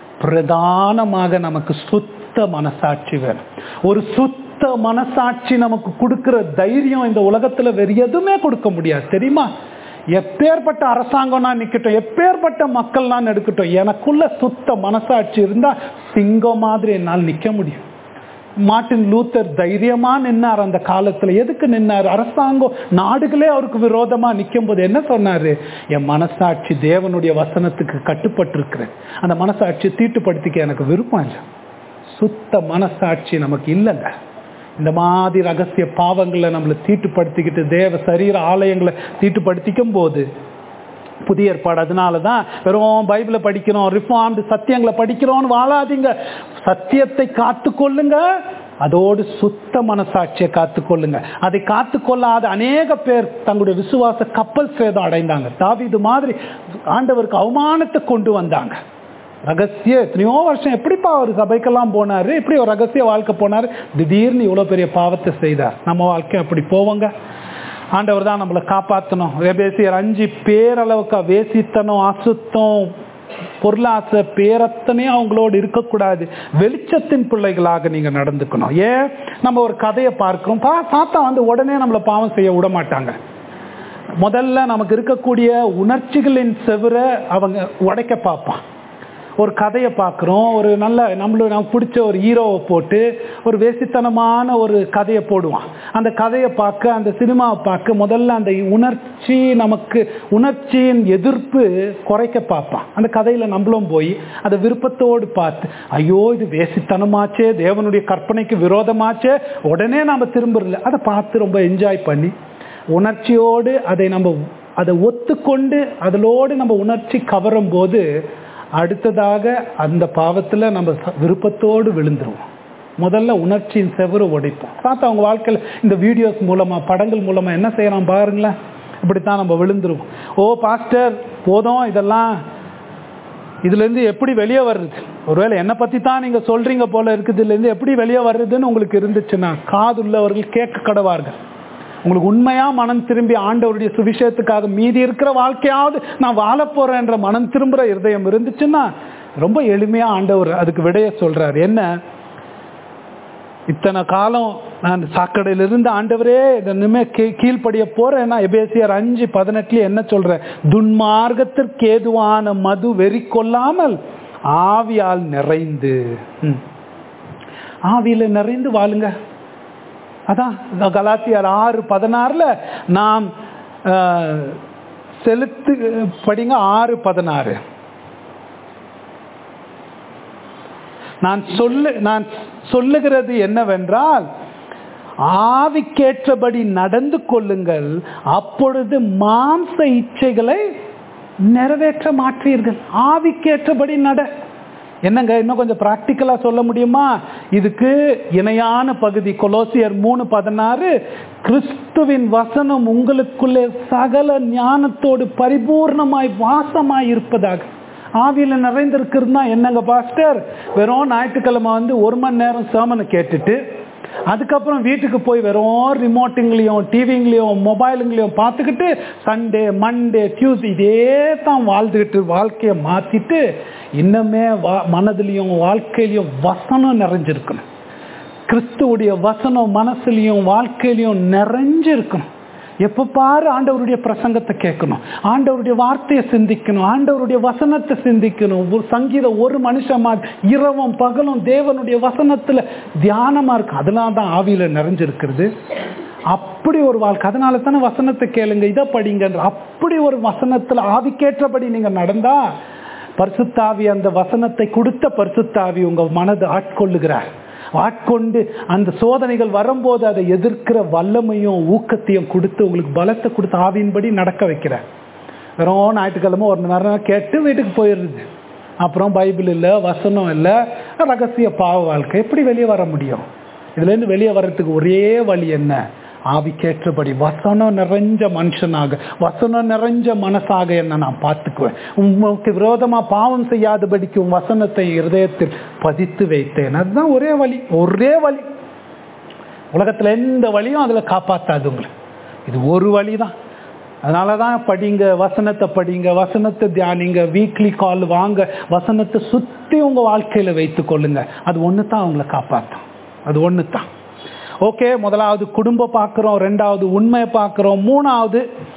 பிரதானமாக நமக்கு சுத்த மனசாட்சி வேணும் ஒரு சுத்த மனசாட்சி நமக்கு கொடுக்கிற தைரியம் இந்த உலகத்துல வேற எதுவுமே கொடுக்க முடியாது தெரியுமா எப்பேற்பட்ட அரசாங்கம்னா நிக்கட்டும் எப்பேற்பட்ட மக்கள்னா எடுக்கட்டும் எனக்குள்ள சுத்த மனசாட்சி இருந்தா சிங்கம் மாதிரி என்னால் நிக்க முடியும் மார்ட்டின் லூத்தர் தைரியமா நின்னார் அந்த காலத்துல எதுக்கு நின்னார் அரசாங்கம் நாடுகளே அவருக்கு விரோதமா நிற்கும் போது என்ன சொன்னாரு என் மனசாட்சி தேவனுடைய வசனத்துக்கு கட்டுப்பட்டு இருக்கிறேன் அந்த மனசாட்சியை தீட்டுப்படுத்திக்க எனக்கு விருப்பம் இல்லை சுத்த மனசாட்சி நமக்கு இல்லைங்க இந்த மாதிரி ரகசிய பாவங்களை நம்மளை தீட்டுப்படுத்திக்கிட்டு தேவ சரீர ஆலயங்களை தீட்டுப்படுத்திக்கும் போது புதிய ஏற்பாடு அதனால தான் வெறும் பைபிளை படிக்கிறோம் ரிஃபார்ம்டு சத்தியங்களை படிக்கிறோம்னு வாழாதீங்க சத்தியத்தை காத்துக்கொள்ளுங்க அதோடு சுத்த மனசாட்சியை காத்துக்கொள்ளுங்க அதை காத்துக்கொள்ளாத அநேக பேர் தங்களுடைய விசுவாச கப்பல் சேதம் அடைந்தாங்க தாவிது மாதிரி ஆண்டவருக்கு அவமானத்தை கொண்டு வந்தாங்க ரகசிய எத்தனையோ வருஷம் எப்படிப்பா அவர் சபைக்கெல்லாம் போனாரு இப்படி ஒரு ரகசிய வாழ்க்கை போனாரு திடீர்னு இவ்வளோ பெரிய பாவத்தை செய்தார் நம்ம வாழ்க்கை அப்படி போவோங்க ஆண்டவர் தான் நம்மளை காப்பாற்றணும் வேபேசியர் அஞ்சு பேரளவுக்கு வேசித்தனம் அசுத்தம் பொருளாசை பேரத்தனையும் அவங்களோடு இருக்கக்கூடாது வெளிச்சத்தின் பிள்ளைகளாக நீங்க நடந்துக்கணும் ஏன் நம்ம ஒரு கதையை பார்க்கிறோம் பா தாத்தா வந்து உடனே நம்மளை பாவம் செய்ய விட மாட்டாங்க முதல்ல நமக்கு இருக்கக்கூடிய உணர்ச்சிகளின் செவர அவங்க உடைக்க பார்ப்பான் ஒரு கதையை பார்க்குறோம் ஒரு நல்ல நம்மளுக்கு நமக்கு பிடிச்ச ஒரு ஹீரோவை போட்டு ஒரு வேசித்தனமான ஒரு கதையை போடுவான் அந்த கதையை பார்க்க அந்த சினிமாவை பார்க்க முதல்ல அந்த உணர்ச்சி நமக்கு உணர்ச்சியின் எதிர்ப்பு குறைக்க பார்ப்பான் அந்த கதையில் நம்மளும் போய் அதை விருப்பத்தோடு பார்த்து ஐயோ இது வேசித்தனமாச்சே தேவனுடைய கற்பனைக்கு விரோதமாச்சே உடனே நம்ம திரும்புறல அதை பார்த்து ரொம்ப என்ஜாய் பண்ணி உணர்ச்சியோடு அதை நம்ம அதை ஒத்துக்கொண்டு அதிலோடு நம்ம உணர்ச்சி கவரும் போது அடுத்ததாக அந்த பாவத்தில் நம்ம ச- விருப்பத்தோடு விழுந்துருவோம் முதல்ல உணர்ச்சியின் செவரு உடைப்போம் பார்த்தா அவங்க வாழ்க்கையில் இந்த வீடியோஸ் மூலமாக படங்கள் மூலமாக என்ன செய்யலாம் பாருங்களேன் இப்படித்தான் நம்ம விழுந்துருவோம் ஓ பாஸ்டர் போதும் இதெல்லாம் இதுலேருந்து எப்படி வெளியே வர்றது ஒருவேளை என்னை பற்றி தான் நீங்கள் சொல்கிறீங்க போல இருக்குது இதுலேருந்து எப்படி வெளியே வர்றதுன்னு உங்களுக்கு இருந்துச்சுன்னா காதுள்ளவர்கள் கேட்க கடவார்கள் உங்களுக்கு உண்மையா மனம் திரும்பி ஆண்டவருடைய சுவிசேஷத்துக்காக மீதி இருக்கிற வாழ்க்கையாவது நான் வாழ போறேன்ற மனம் திரும்புற இருதயம் இருந்துச்சுன்னா ரொம்ப எளிமையா ஆண்டவர் அதுக்கு விடைய சொல்றாரு என்ன இத்தனை காலம் நான் சாக்கடையில இருந்து ஆண்டவரே இனிமே கீ- கீழ்ப்படிய போறேன் நான் எபேசியர் அஞ்சு பதினெட்டுல என்ன சொல்றேன் துன்மார்க்கத்திற்கு ஏதுவான மது வெறி கொள்ளாமல் ஆவியால் நிறைந்து ம். ஆவியில நிறைந்து வாழுங்க அதான் இந்த கலாத்தியார் ஆறு பதினாறுல நாம் அஹ், செலுத்து படிங்க ஆறு பதினாறு நான் சொல்லு நான் சொல்லுகிறது என்னவென்றால் ஆவிக்கேற்றபடி நடந்து கொள்ளுங்கள் அப்பொழுது மாம்ச இச்சைகளை நிறைவேற்ற மாற்றீர்கள் ஆவிக்கேற்றபடி நட என்னங்க இன்னும் கொஞ்சம் ப்ராக்டிக்கலா சொல்ல முடியுமா இதுக்கு இணையான பகுதி கொலோசியர் மூணு பதினாறு கிறிஸ்துவின் வசனம் உங்களுக்குள்ளே சகல ஞானத்தோடு பரிபூர்ணமாய் வாசமாய் இருப்பதாக ஆவியில நிறைந்திருக்கிறதுனா என்னங்க பாஸ்டர் வெறும் ஞாயிற்றுக்கிழமை வந்து ஒரு மணி நேரம் சேமனை கேட்டுட்டு அதுக்கப்புறம் வீட்டுக்கு போய் வெறும் ரிமோட்டுங்களையும் டிவிங்களையும் மொபைலுங்களையும் பார்த்துக்கிட்டு சண்டே மண்டே டியூஸ்டே இதே தான் வாழ்ந்துக்கிட்டு வாழ்க்கையை மாற்றிட்டு இன்னமே வா மனதிலையும் வாழ்க்கையிலையும் வசனம் நிறைஞ்சிருக்கணும் கிறிஸ்துவுடைய வசனம் மனசுலையும் வாழ்க்கையிலையும் நிறைஞ்சிருக்கணும் எப்போ பாரு ஆண்டவருடைய பிரசங்கத்தை கேட்கணும் ஆண்டவருடைய வார்த்தையை சிந்திக்கணும் ஆண்டவருடைய வசனத்தை சிந்திக்கணும் ஒரு சங்கீதம் ஒரு மனுஷன் மாதிரி இரவும் பகலும் தேவனுடைய வசனத்துல தியானமா இருக்கு அதெல்லாம் தான் ஆவியில நிறைஞ்சிருக்கிறது அப்படி ஒரு வாழ்க்கை அதனால தானே வசனத்தை கேளுங்க இதை படிங்கன்ற அப்படி ஒரு வசனத்துல ஆவிக்கேற்றபடி நீங்க நடந்தா பரிசுத்தாவி அந்த வசனத்தை கொடுத்த பரிசுத்தாவி உங்க மனதை ஆட்கொள்ளுகிறார் ஆட்கொண்டு அந்த சோதனைகள் வரும்போது அதை எதிர்க்கிற வல்லமையும் ஊக்கத்தையும் கொடுத்து உங்களுக்கு பலத்தை கொடுத்து ஆவியின்படி நடக்க வைக்கிறார் வெறும் ஞாயிற்றுக்கிழமை ஒரு மணி நேரம் கேட்டு வீட்டுக்கு போயிடுறது அப்புறம் பைபிள் இல்லை வசனம் இல்லை ரகசிய பாவ வாழ்க்கை எப்படி வெளியே வர முடியும் இதுலேருந்து வெளியே வர்றதுக்கு ஒரே வழி என்ன ஆவிக்கேற்றபடி வசனம் நிறைஞ்ச மனுஷனாக வசனம் நிறைஞ்ச மனசாக என்ன நான் பார்த்துக்குவேன் உமக்கு விரோதமா பாவம் செய்யாதபடிக்கு உன் வசனத்தை இருதயத்தில் பதித்து வைத்தேன் அதுதான் ஒரே வழி ஒரே வழி உலகத்துல எந்த வழியும் அதுல காப்பாத்தாது உங்களை இது ஒரு வழி தான் அதனால தான் படிங்க வசனத்தை படிங்க வசனத்தை தியானிங்க வீக்லி கால் வாங்க வசனத்தை சுத்தி உங்க வாழ்க்கையில வைத்து கொள்ளுங்க அது ஒன்று தான் உங்களை காப்பாற்றும் அது ஒன்று தான் ஓகே முதலாவது குடும்பம் பார்க்குறோம் ரெண்டாவது உண்மையை பார்க்குறோம் மூணாவது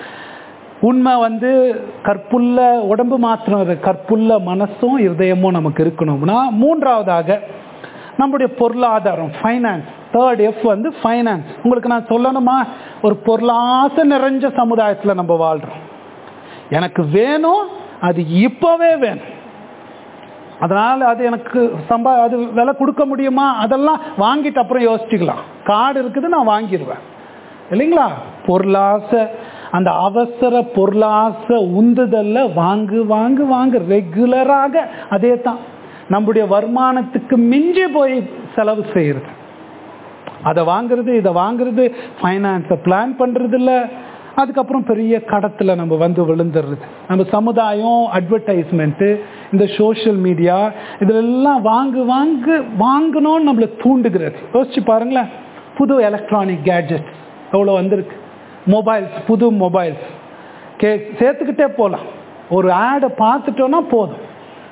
உண்மை வந்து கற்புள்ள உடம்பு மாத்திரம் இல்லை, கற்புள்ள மனசும் இருதயமும் நமக்கு இருக்கணும்னா மூன்றாவதாக நம்முடைய பொருளாதாரம் ஃபைனான்ஸ் தேர்ட் எஃப் வந்து ஃபைனான்ஸ் உங்களுக்கு நான் சொல்லணுமா ஒரு பொருளாசை நிறைஞ்ச சமுதாயத்தில் நம்ம வாழ்கிறோம் எனக்கு வேணும் அது இப்போவே வேணும் அதனால் அது எனக்கு சம்பா அது விலை கொடுக்க முடியுமா அதெல்லாம் வாங்கிட்டு அப்புறம் யோசிச்சுக்கலாம் கார்டு இருக்குது நான் வாங்கிடுவேன் இல்லைங்களா பொருளாசை அந்த அவசர பொருளாசை உந்துதல்ல வாங்கு வாங்கு வாங்கு ரெகுலராக அதே தான் நம்முடைய வருமானத்துக்கு மிஞ்சி போய் செலவு செய்யறது அதை வாங்குறது இதை வாங்குறது ஃபைனான்ஸை பிளான் பண்ணுறது இல்லை அதுக்கப்புறம் பெரிய கடத்தில் நம்ம வந்து விழுந்துடுறது நம்ம சமுதாயம் அட்வர்டைஸ்மெண்ட்டு இந்த சோஷியல் மீடியா இதிலெல்லாம் வாங்கு வாங்கு வாங்கணும்னு நம்மளை தூண்டுகிறது யோசிச்சு பாருங்களேன் புது எலக்ட்ரானிக் கேட்ஜெட்ஸ் எவ்வளோ வந்திருக்கு மொபைல்ஸ் புது மொபைல்ஸ் கே சேர்த்துக்கிட்டே போகலாம் ஒரு ஆடை பார்த்துட்டோன்னா போதும்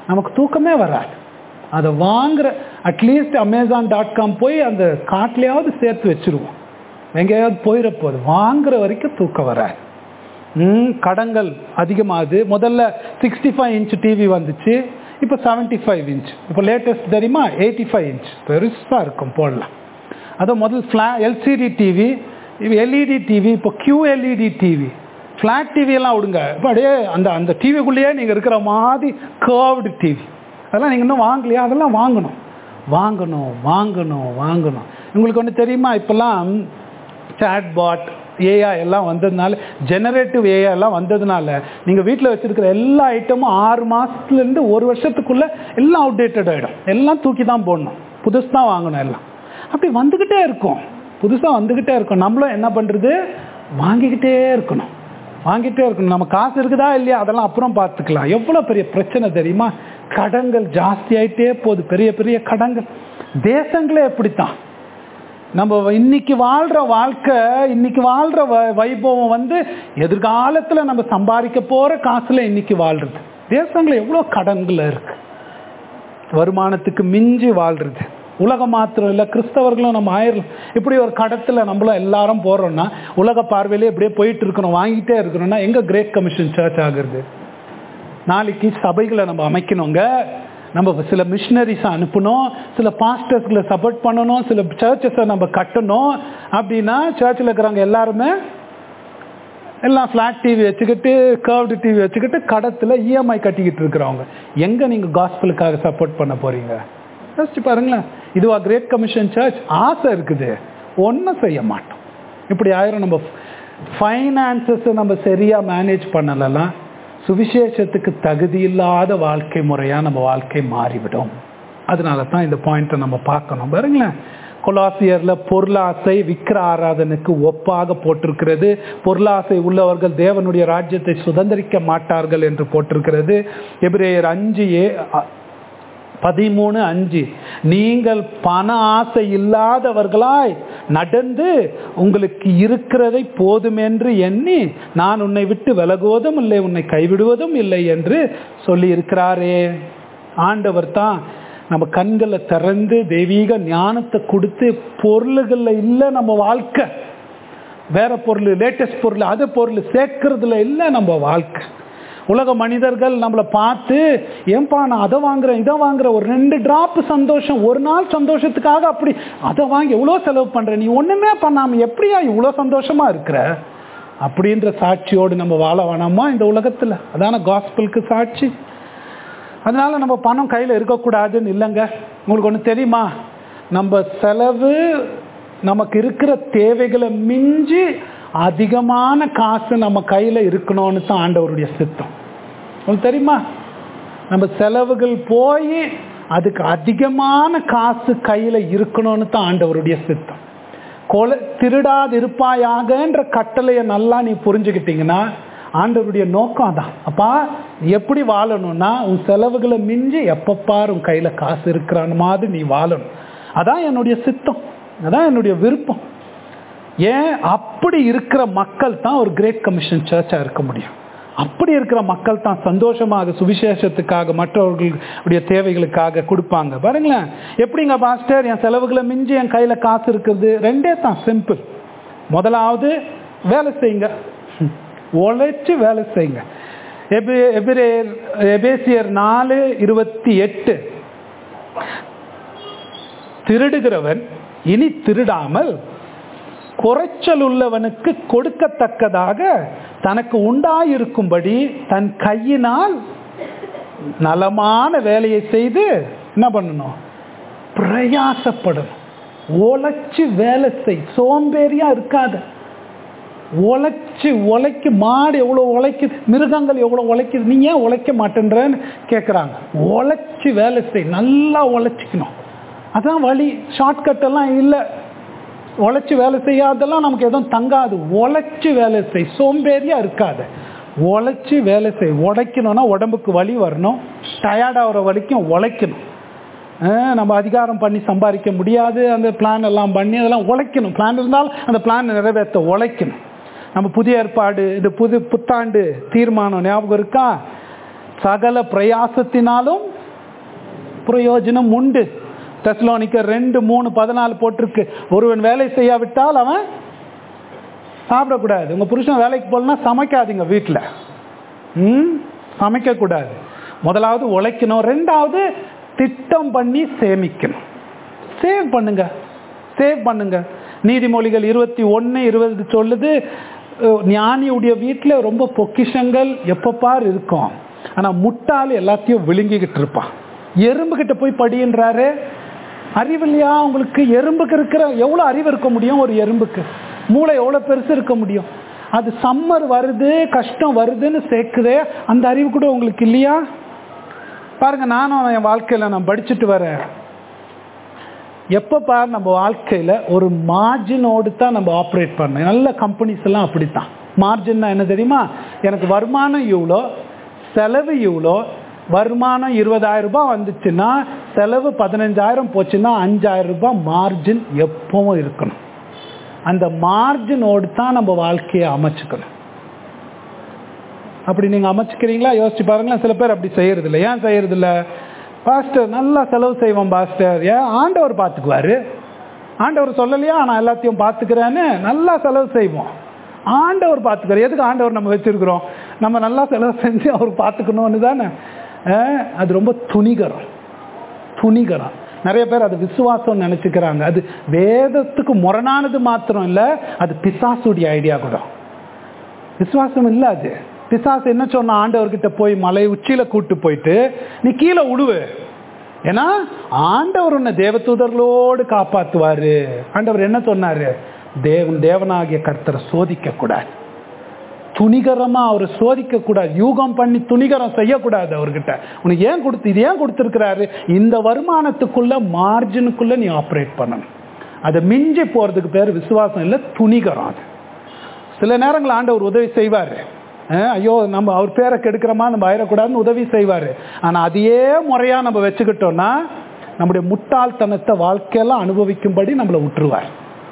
நமக்கு தூக்கமே வராது அதை வாங்குற அட்லீஸ்ட் அமேசான் டாட் காம் போய் அந்த காட்டிலையாவது சேர்த்து வச்சிருவோம் எங்கேயாவது போயிட போகுது வாங்குற வரைக்கும் தூக்கம் வராது ம், கடன்கள் அதிகமாகுது முதல்ல சிக்ஸ்டி ஃபைவ் இன்ச் டிவி வந்துச்சு இப்போ செவன்ட்டி ஃபைவ் இன்ச் இப்போ லேட்டஸ்ட் தெரியுமா எயிட்டி ஃபைவ் இன்ச் பெருசாக இருக்கும் போடலாம் அதுவும் முதல் ஃப்ளா எல்சிடி டிவி எல்இடி டிவி இப்போ QLED டிவி ஃப்ளாட் டிவி எல்லாம் விடுங்க இப்போ அப்படியே அந்த அந்த டிவிக்குள்ளேயே நீங்கள் இருக்கிற மாதிரி கர்வ்டு டிவி அதெல்லாம் நீங்கள் இன்னும் வாங்கலையா அதெல்லாம் வாங்கணும் வாங்கணும் வாங்கணும் வாங்கணும் உங்களுக்கு ஒன்று தெரியுமா இப்போல்லாம் சாட்பாட் ஏஐ எல்லாம் வந்ததுனால ஜெனரேட்டிவ் ஏஐ எல்லாம் வந்ததுனால நீங்கள் வீட்டில் வச்சிருக்கிற எல்லா ஐட்டமும் ஆறு மாதத்துலேருந்து ஒரு வருஷத்துக்குள்ள எல்லாம் அவுடேட்டட் ஆகிடும் எல்லாம் தூக்கி தான் போடணும் புதுசு தான் வாங்கணும் எல்லாம் அப்படி வந்துக்கிட்டே இருக்கும் புதுசாக வந்துக்கிட்டே இருக்கும் நம்மளும் என்ன பண்ணுறது வாங்கிக்கிட்டே இருக்கணும் வாங்கிட்டே இருக்கணும் நம்ம காசு இருக்குதா இல்லையா அதெல்லாம் அப்புறம் பார்த்துக்கலாம் எவ்வளோ பெரிய பிரச்சனை தெரியுமா கடன்கள் ஜாஸ்தி ஆயிட்டே போகுது பெரிய பெரிய கடன்கள் தேசங்களே எப்படித்தான் நம்ம இன்னைக்கு வாழ்ற வாழ்க்கை இன்னைக்கு வாழ்ற வ- வைபவம் வந்து எதிர்காலத்தில் நம்ம சம்பாதிக்க போற காசுல இன்னைக்கு வாழ்றது தேசங்கள் எவ்வளோ கடன்கள் இருக்கு வருமானத்துக்கு மிஞ்சி வாழ்றது உலகம் மாத்திரம் இல்லை கிறிஸ்தவர்களும் நம்ம ஆயிரலாம் இப்படி ஒரு கடத்தில் நம்மளும் எல்லாரும் போறோம்னா உலக பார்வையிலே இப்படியே போயிட்டு இருக்கிறோம் வாங்கிட்டே இருக்கிறோம்னா எங்க கிரேட் கமிஷன் சர்ச் ஆகுறது நாளைக்கு சபைகளை நம்ம அமைக்கணுங்க நம்ம சில மிஷினரிஸ் அனுப்பணும் சில பாஸ்டர்ஸ்களை சப்போர்ட் பண்ணணும் சில சர்ச்சஸை நம்ம கட்டணும் அப்படின்னா சர்ச்சில் இருக்கிறவங்க எல்லாருமே எல்லாம் ஃப்ளாட் டிவி வச்சுக்கிட்டு கர்வ்டு டிவி வச்சுக்கிட்டு கடத்தில் இஎம்ஐ கட்டிக்கிட்டு இருக்கிறவங்க எங்கே நீங்கள் காஸ்பலுக்காக சப்போர்ட் பண்ண போறீங்க யோசிச்சு பாருங்களேன் இதுவா கிரேட் கமிஷன் சர்ச் ஆசை இருக்குது ஒன்றும் செய்ய மாட்டோம் இப்படி ஆயிரம் நம்ம ஃபைனான்சஸை நம்ம சரியாக மேனேஜ் பண்ணலாம் சுவிசேஷத்துக்கு தகுதி இல்லாத வாழ்க்கை முறையாக நம்ம வாழ்க்கை மாறிவிடும் அதனால தான் இந்த பாயிண்ட்டை நம்ம பார்க்கணும் பாருங்களேன் கொலாசியர்ல பொருளாசை விக்கிர ஆராதனுக்கு ஒப்பாக போட்டிருக்கிறது பொருளாசை உள்ளவர்கள் தேவனுடைய ராஜ்யத்தை சுதந்திரிக்க மாட்டார்கள் என்று போட்டிருக்கிறது எபிரேயர் அஞ்சு ஏ அ- பதிமூணு அஞ்சு நீங்கள் பண ஆசை இல்லாதவர்களாய் நடந்து உங்களுக்கு இருக்கிறதை போதுமென்று எண்ணி நான் உன்னை விட்டு விலகுவதும் இல்லை உன்னை கைவிடுவதும் இல்லை என்று சொல்லி இருக்கிறாரே ஆண்டவர் தான் நம்ம கண்களை திறந்து தெய்வீக ஞானத்தை கொடுத்து பொருளுகளில் இல்லை நம்ம வாழ்க்கை வேற பொருள் லேட்டஸ்ட் பொருள் அது பொருள் சேர்க்கறதுல இல்லை நம்ம வாழ்க்கை உலக மனிதர்கள் நம்மளை பார்த்து ஏன்பா நான் அதை வாங்குறேன் இதை வாங்குறேன் ஒரு ரெண்டு டிராப் சந்தோஷம் ஒரு நாள் சந்தோஷத்துக்காக அப்படி அதை வாங்கி எவ்வளோ செலவு பண்ற நீ ஒண்ணுமே பண்ணாம எப்படியா இவ்வளோ சந்தோஷமா இருக்கிற அப்படின்ற சாட்சியோடு நம்ம வாழ வேணாமா இந்த உலகத்துல அதான காஸ்பலுக்கு சாட்சி அதனால நம்ம பணம் கையில் இருக்கக்கூடாதுன்னு இல்லைங்க உங்களுக்கு ஒன்று தெரியுமா நம்ம செலவு நமக்கு இருக்கிற தேவைகளை மிஞ்சி அதிகமான காசு நம்ம கையில் இருக்கணும்னு தான் ஆண்டவருடைய சித்தம் உங்களுக்கு தெரியுமா நம்ம செலவுகள் போய் அதுக்கு அதிகமான காசு கையில் இருக்கணும்னு தான் ஆண்டவருடைய சித்தம் கொலை திருடாது இருப்பாயாகன்ற கட்டளையை நல்லா நீ புரிஞ்சுக்கிட்டீங்கன்னா ஆண்டவருடைய நோக்கம் அதான் அப்பா நீ எப்படி வாழணும்னா உன் செலவுகளை மிஞ்சி எப்ப பாரு உன் கையில காசு இருக்கிறான் மாதிரி நீ வாழணும் அதான் என்னுடைய சித்தம் அதான் என்னுடைய விருப்பம் ஏன் அப்படி இருக்கிற மக்கள் தான் ஒரு கிரேட் கமிஷன் சர்ச்சா இருக்க முடியும் அப்படி இருக்கிற மக்கள் தான் சந்தோஷமாக சுவிசேஷத்துக்காக மற்றவர்களுடைய தேவைகளுக்காக கொடுப்பாங்க பாருங்களேன் எப்படிங்க பாஸ்டர் என் செலவுகளை மிஞ்சி என் கையில காசு இருக்குது ரெண்டே தான் சிம்பிள் முதலாவது வேலை செய்யுங்க உழைச்சு வேலை செய்யுங்க எபி- எபிரேயர் எபேசியர் நாலு இருபத்தி எட்டு திருடுகிறவன் இனி திருடாமல் குறைச்சல் உள்ளவனுக்கு கொடுக்கத்தக்கதாக தனக்கு உண்டாயிருக்கும்படி தன் கையினால் நலமான வேலையை செய்து என்ன பண்ணணும் பிரயாசப்படணும் உழைச்சு வேலை செய் சோம்பேறியா இருக்காத உழைச்சு உழைக்கு மாடு எவ்வளோ உழைக்குது மிருகங்கள் எவ்வளோ உழைக்குது நீ ஏன் உழைக்க மாட்டேன்றன்னு கேட்குறாங்க உழைச்சு வேலை செய் நல்லா உழைச்சிக்கணும் அதான் வழி ஷார்ட்கட் எல்லாம் இல்லை உழைச்சு வேலை செய்யாதெல்லாம் நமக்கு எதுவும் தங்காது உழைச்சு வேலை செய் சோம்பேறியா இருக்காத உழைச்சு வேலை செய் உழைக்கணும்னா உடம்புக்கு வலி வரணும் டயர்டாகிற வரைக்கும் உழைக்கணும் அஹ் நம்ம அதிகாரம் பண்ணி சம்பாதிக்க முடியாது அந்த பிளான் எல்லாம் பண்ணி அதெல்லாம் உழைக்கணும் பிளான் இருந்தாலும் அந்த பிளான் நிறைவேற்ற உழைக்கணும் நம்ம புதிய ஏற்பாடு இது புது புத்தாண்டு தீர்மானம் ஞாபகம் இருக்கா சகல பிரயாசத்தினாலும் பிரயோஜனம் உண்டு தெசலோனிக்க ரெண்டு மூணு பதினாலு போட்டிருக்கு ஒருவன் வேலை செய்யாவிட்டால் அவன் சாப்பிடக்கூடாது உங்க புருஷன் வேலைக்கு போகலன்னா சமைக்காதீங்க வீட்டில் ம் சமைக்கக்கூடாது முதலாவது உழைக்கணும் ரெண்டாவது திட்டம் பண்ணி சேமிக்கணும் சேவ் பண்ணுங்க சேவ் பண்ணுங்க நீதிமொழிகள் இருபத்தி ஒன்று இருபது சொல்லுது அஹ், ஞானியுடைய வீட்டில் ரொம்ப பொக்கிஷங்கள் எப்போ பார் இருக்கும் ஆனால் முட்டாள் எல்லாத்தையும் விழுங்கிக்கிட்டு இருப்பான் எறும்பு கிட்ட போய் படின்றாரு அறிவு இல்லையா உங்களுக்கு எறும்புக்கு இருக்கிற எவ்வளோ அறிவு இருக்க முடியும் ஒரு எறும்புக்கு மூளை எவ்வளோ பெருசு இருக்க முடியும் அது சம்மர் வருது கஷ்டம் வருதுன்னு சேர்க்குதே அந்த அறிவு கூட உங்களுக்கு இல்லையா பாருங்க நானும் என் வாழ்க்கையில் நான் படிச்சுட்டு வரேன் எப்போ பார் நம்ம வாழ்க்கையில் ஒரு மார்ஜினோடு தான் நம்ம ஆப்ரேட் பண்ணோம் நல்ல கம்பெனிஸ் எல்லாம் அப்படித்தான் மார்ஜின்னா என்ன தெரியுமா எனக்கு வருமானம் இவ்வளோ செலவு இவ்வளோ வருமானம் இருபதாயிரம் ரூபாய் வந்துச்சுன்னா செலவு பதினஞ்சாயிரம் போச்சுன்னா அஞ்சாயிரம் ரூபாய் மார்ஜின் எப்பவும் இருக்கணும் அந்த மார்ஜினோடு தான் நம்ம வாழ்க்கையை அமைச்சுக்கணும் அப்படி நீங்கள் அமைச்சுக்கிறீங்களா யோசிச்சு பாருங்களேன் சில பேர் அப்படி செய்யறது இல்லை ஏன் செய்யறது இல்லை பாஸ்டர் நல்லா செலவு செய்வோம் பாஸ்டர் ஏன் ஆண்டவர் பார்த்துக்குவாரு ஆண்டவர் சொல்லலையா நான் எல்லாத்தையும் பார்த்துக்கிறேன்னு நல்லா செலவு செய்வோம் ஆண்டவர் பார்த்துக்கிறார் எதுக்கு ஆண்டவர் நம்ம வச்சிருக்கிறோம் நம்ம நல்லா செலவு செஞ்சு அவர் பார்த்துக்கணும்னு தானே அஹ், அது ரொம்ப துணிகரம் துணிகரம் நிறைய பேர் அது விசுவாசம் நினைச்சுக்கிறாங்க அது வேதத்துக்கு முரணானது மாத்திரம் இல்லை அது பிசாசுடைய ஐடியா கூட விசுவாசம் இல்லை அது பிசாசு என்ன சொன்ன ஆண்டவர்கிட்ட போய் மலை உச்சியில கூட்டு போயிட்டு நீ கீழே உழுவு ஏன்னா ஆண்டவர் உன்னை தேவதூதர்களோடு காப்பாத்துவாரு ஆண்டவர் என்ன சொன்னாரு தேவன் தேவனாகிய கர்த்தரை சோதிக்க கூடாது துணிகரமா அவரை சோதிக்க கூடாது யூகம் பண்ணி துணிகரம் செய்யக்கூடாது அவர்கிட்ட உனக்கு ஏன் கொடுத்து இது ஏன் கொடுத்துருக்கிறாரு இந்த வருமானத்துக்குள்ள மார்ஜினுக்குள்ள நீ ஆப்ரேட் பண்ணணும் அதை மிஞ்சி போறதுக்கு பேர் விசுவாசம் இல்லை துணிகரம் அது சில நேரங்கள் ஆண்டவர் உதவி செய்வார் ஐயோ நம்ம அவர் பேரை கெடுக்கிறோமா நம்ம ஆயிடக்கூடாதுன்னு உதவி செய்வார் ஆனால் அதையே முறையாக நம்ம வச்சுக்கிட்டோம்னா நம்முடைய முட்டாள்தனத்தை வாழ்க்கையெல்லாம் அனுபவிக்கும்படி நம்மளை விட்டுருவார்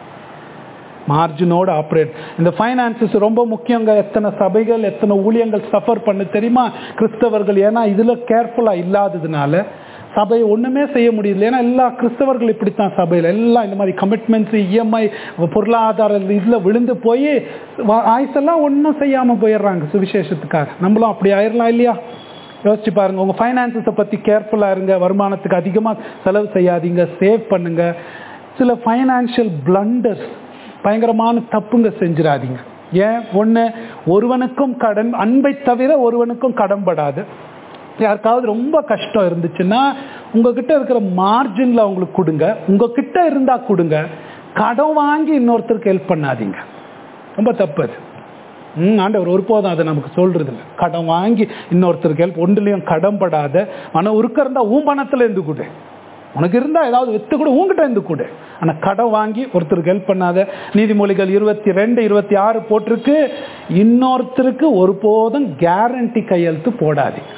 மார்ஜினோடு ஆப்ரேட் இந்த ஃபைனான்சஸ் ரொம்ப முக்கியங்க எத்தனை சபைகள் எத்தனை ஊழியங்கள் சஃபர் பண்ணு தெரியுமா கிறிஸ்தவர்கள் ஏன்னா இதில் கேர்ஃபுல்லாக இல்லாததுனால சபையை ஒன்றுமே செய்ய முடியல ஏன்னா எல்லா கிறிஸ்தவர்கள் இப்படித்தான் சபையில் எல்லாம் இந்த மாதிரி கமிட்மெண்ட்ஸ் இஎம்ஐ பொருளாதார இதில் விழுந்து போய் ஆயுசெல்லாம் ஒன்றும் செய்யாமல் போயிடுறாங்க சுவிசேஷத்துக்காக நம்மளும் அப்படி ஆயிடலாம் இல்லையா யோசிச்சு பாருங்க உங்கள் ஃபைனான்சஸை பற்றி கேர்ஃபுல்லாக இருங்க வருமானத்துக்கு அதிகமாக செலவு செய்யாதீங்க சேவ் பண்ணுங்க சில ஃபைனான்ஷியல் பிளண்டர்ஸ் பயங்கரமான தப்புங்க செஞ்சிடாதீங்க ஏன் ஒன்று ஒருவனுக்கும் கடன் அன்பை தவிர ஒருவனுக்கும் கடன்படாது யாருக்காவது ரொம்ப கஷ்டம் இருந்துச்சுன்னா உங்ககிட்ட இருக்கிற மார்ஜினில் அவங்களுக்கு கொடுங்க உங்ககிட்ட இருந்தால் கொடுங்க கடன் வாங்கி இன்னொருத்தருக்கு ஹெல்ப் பண்ணாதீங்க ரொம்ப தப்பு அது ம் ஆண்டவர் ஒருபோதும் அதை நமக்கு சொல்றது இல்லை கடன் வாங்கி இன்னொருத்தருக்கு ஹெல்ப் ஒன்றுலையும் கடன்படாத ஆனால் உருக்க இருந்தால் உன் பணத்தில் இருந்து கொடு உனக்கு இருந்தால் ஏதாவது வித்து கூட உங்ககிட்ட இருந்து கொடு ஆனால் கடன் வாங்கி ஒருத்தருக்கு ஹெல்ப் பண்ணாத நீதிமொழிகள் இருபத்தி ரெண்டு இருபத்தி ஆறு போட்டிருக்கு இன்னொருத்தருக்கு ஒருபோதும் கேரண்டி கையெழுத்து போடாதீங்க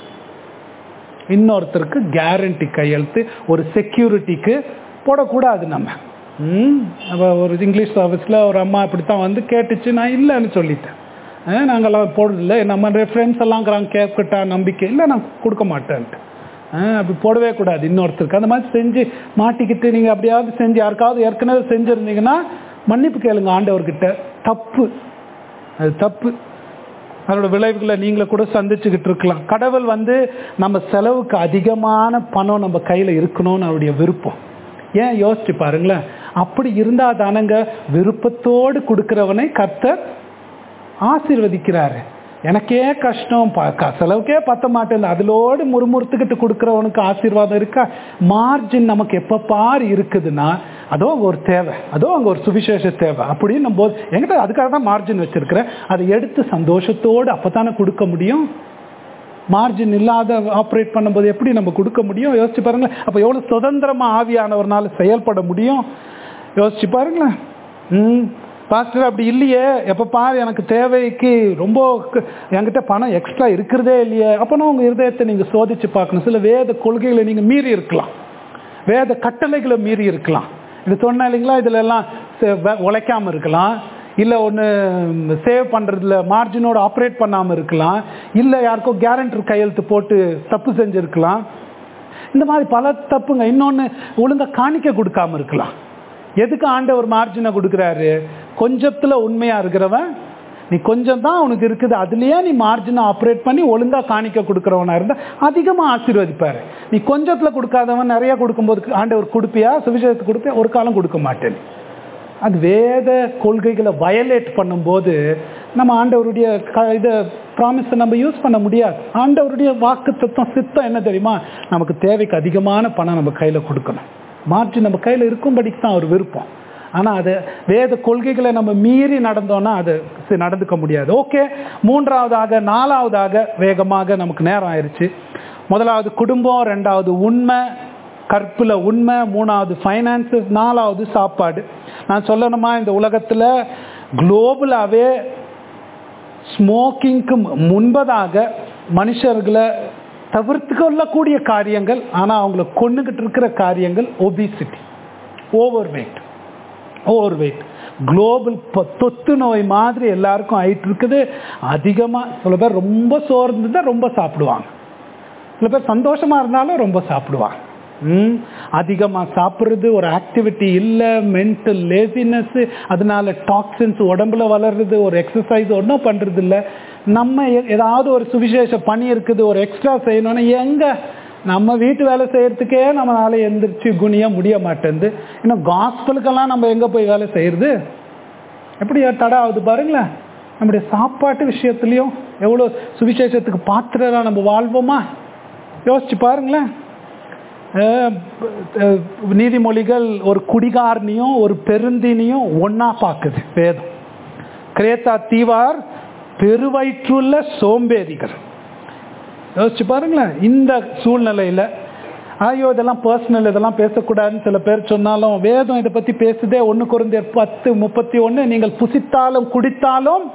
இன்னொருத்தருக்கு கேரண்டி கையெழுத்து ஒரு செக்யூரிட்டிக்கு போடக்கூடாது நம்ம ம் அப்போ ஒரு இங்கிலீஷ் சர்வீஸில் ஒரு அம்மா இப்படித்தான் வந்து கேட்டுச்சு நான் இல்லைன்னு சொல்லிட்டேன் அஹ் நாங்கெல்லாம் போடுறதில்ல நம்ம ஃப்ரெண்ட்ஸ் எல்லாம் இருக்கிறாங்க கேட்கட்டா நம்பிக்கை இல்லை நான் கொடுக்க மாட்டேன்ட்டு அஹ் அப்படி போடவே கூடாது இன்னொருத்தருக்கு அந்த மாதிரி செஞ்சு மாட்டிக்கிட்டு நீங்கள் அப்படியாவது செஞ்சு யாருக்காவது ஏற்கனவே செஞ்சுருந்தீங்கன்னா மன்னிப்பு கேளுங்க ஆண்டவர்கிட்ட தப்பு அது தப்பு அதோட விளைவுகளை நீங்களே கூட சந்திச்சுக்கிட்டு இருக்கலாம் கடவுள் வந்து நம்ம செலவுக்கு அதிகமான பணம் நம்ம கையில் இருக்கணும்னு அவருடைய விருப்பம் ஏன் யோசிச்சு பாருங்களேன் அப்படி இருந்தால் தானங்க விருப்பத்தோடு கொடுக்கிறவனை கர்த்தர் ஆசீர்வதிக்கிறாரு எனக்கே கஷ்டம் ப- க- செலவுக்கே பத்த மாட்டேன் அதிலோடு முறுமுறுத்துக்கிட்டு கொடுக்குறவனுக்கு ஆசீர்வாதம் இருக்கா மார்ஜின் நமக்கு எப்போ பார் இருக்குதுன்னா அதோ அங்கே ஒரு தேவை அதோ அங்கே ஒரு சுவிசேஷ தேவை அப்படின்னு போது என்கிட்ட அதுக்காக தான் மார்ஜின் வச்சிருக்கிறேன் அதை எடுத்து சந்தோஷத்தோடு அப்போ தானே கொடுக்க முடியும் மார்ஜின் இல்லாத ஆப்ரேட் பண்ணும்போது எப்படி நம்ம கொடுக்க முடியும் யோசிச்சு பாருங்களேன் அப்போ எவ்வளோ சுதந்திரமாக ஆவியானவர்னால செயல்பட முடியும் யோசிச்சு பாருங்களேன் ம் பாஸ்டர் அப்படி இல்லையே எப்போ பாரு எனக்கு தேவைக்கு ரொம்ப க- என்கிட்ட பணம் எக்ஸ்ட்ரா இருக்கிறதே இல்லையே அப்போனா உங்கள் இருதயத்தை நீங்கள் சோதிச்சு பார்க்கணும் சில வேத கொள்கைகளை நீங்கள் மீறி இருக்கலாம் வேத கட்டளைகளை மீறி இருக்கலாம் இது சொன்ன இல்லைங்களா இதில் எல்லாம் சே- வே- உழைக்காம இருக்கலாம் இல்லை ஒன்று சேவ் பண்ணுறதுல மார்ஜினோட ஆப்ரேட் பண்ணாமல் இருக்கலாம் இல்லை யாருக்கோ கேரண்டர் கையெழுத்து போட்டு தப்பு செஞ்சுருக்கலாம் இந்த மாதிரி பல தப்புங்க இன்னொன்று ஒழுங்கா காணிக்க கொடுக்காம இருக்கலாம் எதுக்கு ஆண்டவர் மார்ஜினை கொடுக்குறாரு கொஞ்சத்துல உண்மையா இருக்கிறவன் நீ கொஞ்சம் தான் உனக்கு இருக்குது அதுலயே நீ மார்ஜினை ஆப்ரேட் பண்ணி ஒழுங்கா காணிக்க கொடுக்குறவனா இருந்தா அதிகமா ஆசீர்வதிப்பாரு நீ கொஞ்சத்துல கொடுக்காதவன் நிறைய கொடுக்கும்போது ஆண்டவர் கொடுப்பியா சுவிசேஷத்துக்கு கொடுப்பியா ஒரு காலம் கொடுக்க மாட்டேன் அது வேத கொள்கைகளை வயலேட் பண்ணும்போது நம்ம ஆண்டவருடைய க இதை ப்ராமிஸை நம்ம யூஸ் பண்ண முடியாது ஆண்டவருடைய வாக்கு தத்துவம் சித்தம் என்ன தெரியுமா நமக்கு தேவைக்கு அதிகமான பணம் நம்ம கையில் கொடுக்கணும் மாற்றி நம்ம கையில் இருக்கும்படிக்கு தான் அவர் விருப்பம் ஆனால் அது வேத கொள்கைகளை நம்ம மீறி நடந்தோம்னா அது சரி, நடந்துக்க முடியாது ஓகே மூன்றாவதாக நாலாவதாக வேகமாக நமக்கு நேரம் ஆயிடுச்சு முதலாவது குடும்பம் ரெண்டாவது உண்மை கற்புல உண்மை மூணாவது ஃபைனான்சஸ் நாலாவது சாப்பாடு நான் சொல்லணுமா இந்த உலகத்தில் குளோபலாகவே ஸ்மோக்கிங்க்கு முன்பதாக மனுஷர்களை தவிர்த்து கொள்ளக்கூடிய காரியங்கள் ஆனால் அவங்கள கொண்டுகிட்டு இருக்கிற காரியங்கள் obesity overweight overweight global தொத்து நோய் மாதிரி எல்லாருக்கும் ஆயிட்டு இருக்குது அதிகமாக சில பேர் ரொம்ப சோர்ந்து தான் ரொம்ப சாப்பிடுவாங்க சில பேர் சந்தோஷமா இருந்தாலும் ரொம்ப சாப்பிடுவாங்க ம் அதிகமாக சாப்பிட்றது ஒரு ஆக்டிவிட்டி இல்லை மென்டல் லேசினஸ் அதனால டாக்ஸின்ஸ் உடம்புல வளருது ஒரு எக்ஸசைஸ் ஒன்றும் பண்ணுறது இல்லை நம்ம எ- ஏதாவது ஒரு சுவிசேஷ பணி இருக்குது ஒரு எக்ஸ்ட்ரா செய்யணும்னா எங்க நம்ம வீட்டு வேலை செய்யறதுக்கே நம்மளால எந்திரிச்சு குனிய முடிய மாட்டேங்குது இன்னும் காஸ்பலுக்கெல்லாம் நம்ம எங்க போய் வேலை செய்யறது எப்படி தடை ஆகுது பாருங்களேன் நம்முடைய சாப்பாட்டு விஷயத்துலையும் எவ்வளோ சுவிசேஷத்துக்கு பாத்திரரா நம்ம வாழ்வோமா யோசிச்சு பாருங்களேன் அஹ் அஹ் நீதிமொழிகள் ஒரு குடிகாரனையும் ஒரு பெருந்தினையும் ஒண்ணா பார்க்குது வேதம் கிரேத்தா தீவார் பெருவயிற்றுள்ள சோம்பேறிகள் யோசிச்சு பாருங்களேன் இந்த சூழ்நிலையில ஐயோ இதெல்லாம் பர்சனல் இதெல்லாம் பேசக்கூடாதுன்னு சில பேர் சொன்னாலும் வேதம் இதை பத்தி பேசுதே ஒன்று குறைந்த பத்து முப்பத்தி ஒன்று நீங்கள் புசித்தாலும் குடித்தாலும்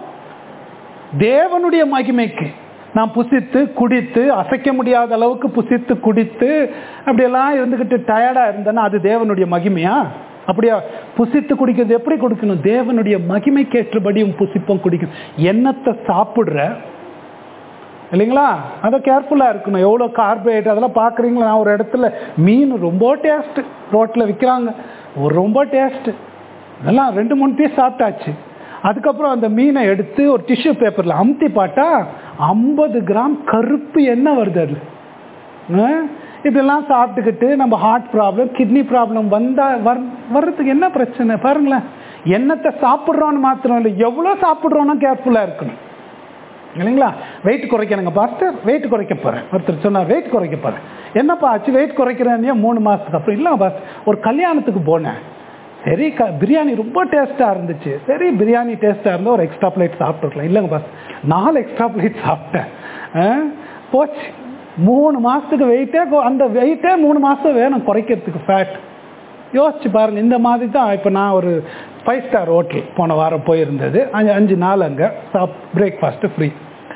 தேவனுடைய மகிமைக்கு நான் புசித்து குடித்து அசைக்க முடியாத அளவுக்கு புசித்து குடித்து அப்படியெல்லாம் இருந்துக்கிட்டு டயர்டா இருந்தேன்னா அது தேவனுடைய மகிமையா அப்படியா புசித்து குடிக்கிறது எப்படி குடிக்கணும் தேவனுடைய மகிமைக்கேற்றபடியும் புசிப்போம் குடிக்கணும் எண்ணத்தை சாப்பிடுற இல்லைங்களா அதை கேர்ஃபுல்லாக இருக்கணும் எவ்வளோ கார்போஹைட்ரேட் அதெல்லாம் பார்க்குறீங்களா நான் ஒரு இடத்துல மீன் ரொம்ப டேஸ்ட்டு ரோட்டில் விற்கிறாங்க ஒரு ரொம்ப டேஸ்ட்டு இதெல்லாம் ரெண்டு மூணு பீஸ் சாப்பிட்டாச்சு அதுக்கப்புறம் அந்த மீனை எடுத்து ஒரு டிஷ்யூ பேப்பரில் அமுத்தி பாட்டா ஐம்பது கிராம் கருப்பு எண்ணெய் வருது அது ஆ? இதெல்லாம் சாப்பிட்டுக்கிட்டு நம்ம ஹார்ட் ப்ராப்ளம் கிட்னி ப்ராப்ளம் வந்தா வர் வர்றதுக்கு என்ன பிரச்சனை பாருங்களேன் எண்ணத்தை சாப்பிட்றோன்னு மாத்திரம் இல்லை எவ்வளோ சாப்பிட்றோன்னா கேர்ஃபுல்லாக இருக்கணும் இல்லைங்களா வெயிட் குறைக்கணுங்க பாஸ்டர் வெயிட் குறைக்க போறேன் ஒருத்தர் சொன்னார் வெயிட் குறைக்க போறேன் என்னப்பா ஆச்சு வெயிட் குறைக்கிறேன் மூணு மாசத்துக்கு அப்புறம் இல்லை பாஸ் ஒரு கல்யாணத்துக்கு போனேன் சரி க பிரியாணி ரொம்ப டேஸ்ட்டாக இருந்துச்சு சரி பிரியாணி டேஸ்ட்டாக இருந்தால் ஒரு எக்ஸ்ட்ரா பிளேட் சாப்பிட்டுருக்கலாம் இல்லைங்க பாஸ் நாலு எக்ஸ்ட்ரா பிளேட் சாப்பிட்டேன் ஆ, போச்சு மூணு மாசத்துக்கு வெயிட்டே அந்த வெயிட்டே மூணு மாசம் வேணும் குறைக்கிறதுக்கு ஃபேட் யோசிச்சு பாருங்க இந்த மாதிரி தான் இப்போ நான் ஒரு ஃபைவ் ஸ்டார் ஹோட்டல் போன வாரம் போயிருந்தது அஞ்சு அஞ்சு நாள் அங்கே சாப் பிரேக்ஃபாஸ்ட்டு ஃப்ரீ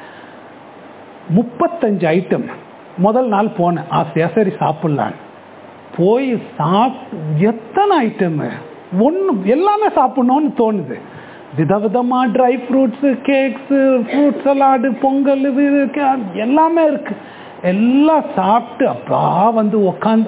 முப்பத்தஞ்சு ஐட்டம் முதல் நாள் போனேன் ஆசையா சரி சாப்பிட்லான்னு போய் சாப் எத்தனை ஐட்டமு ஒன்று எல்லாமே சாப்பிட்ணுன்னு தோணுது விதவிதமாக dry fruits cakes fruit salad pongal இது இது, கே- எல்லாமே இருக்கு எல்லாம் சாப்பிட்டு அப்பா வந்து உக்காந்து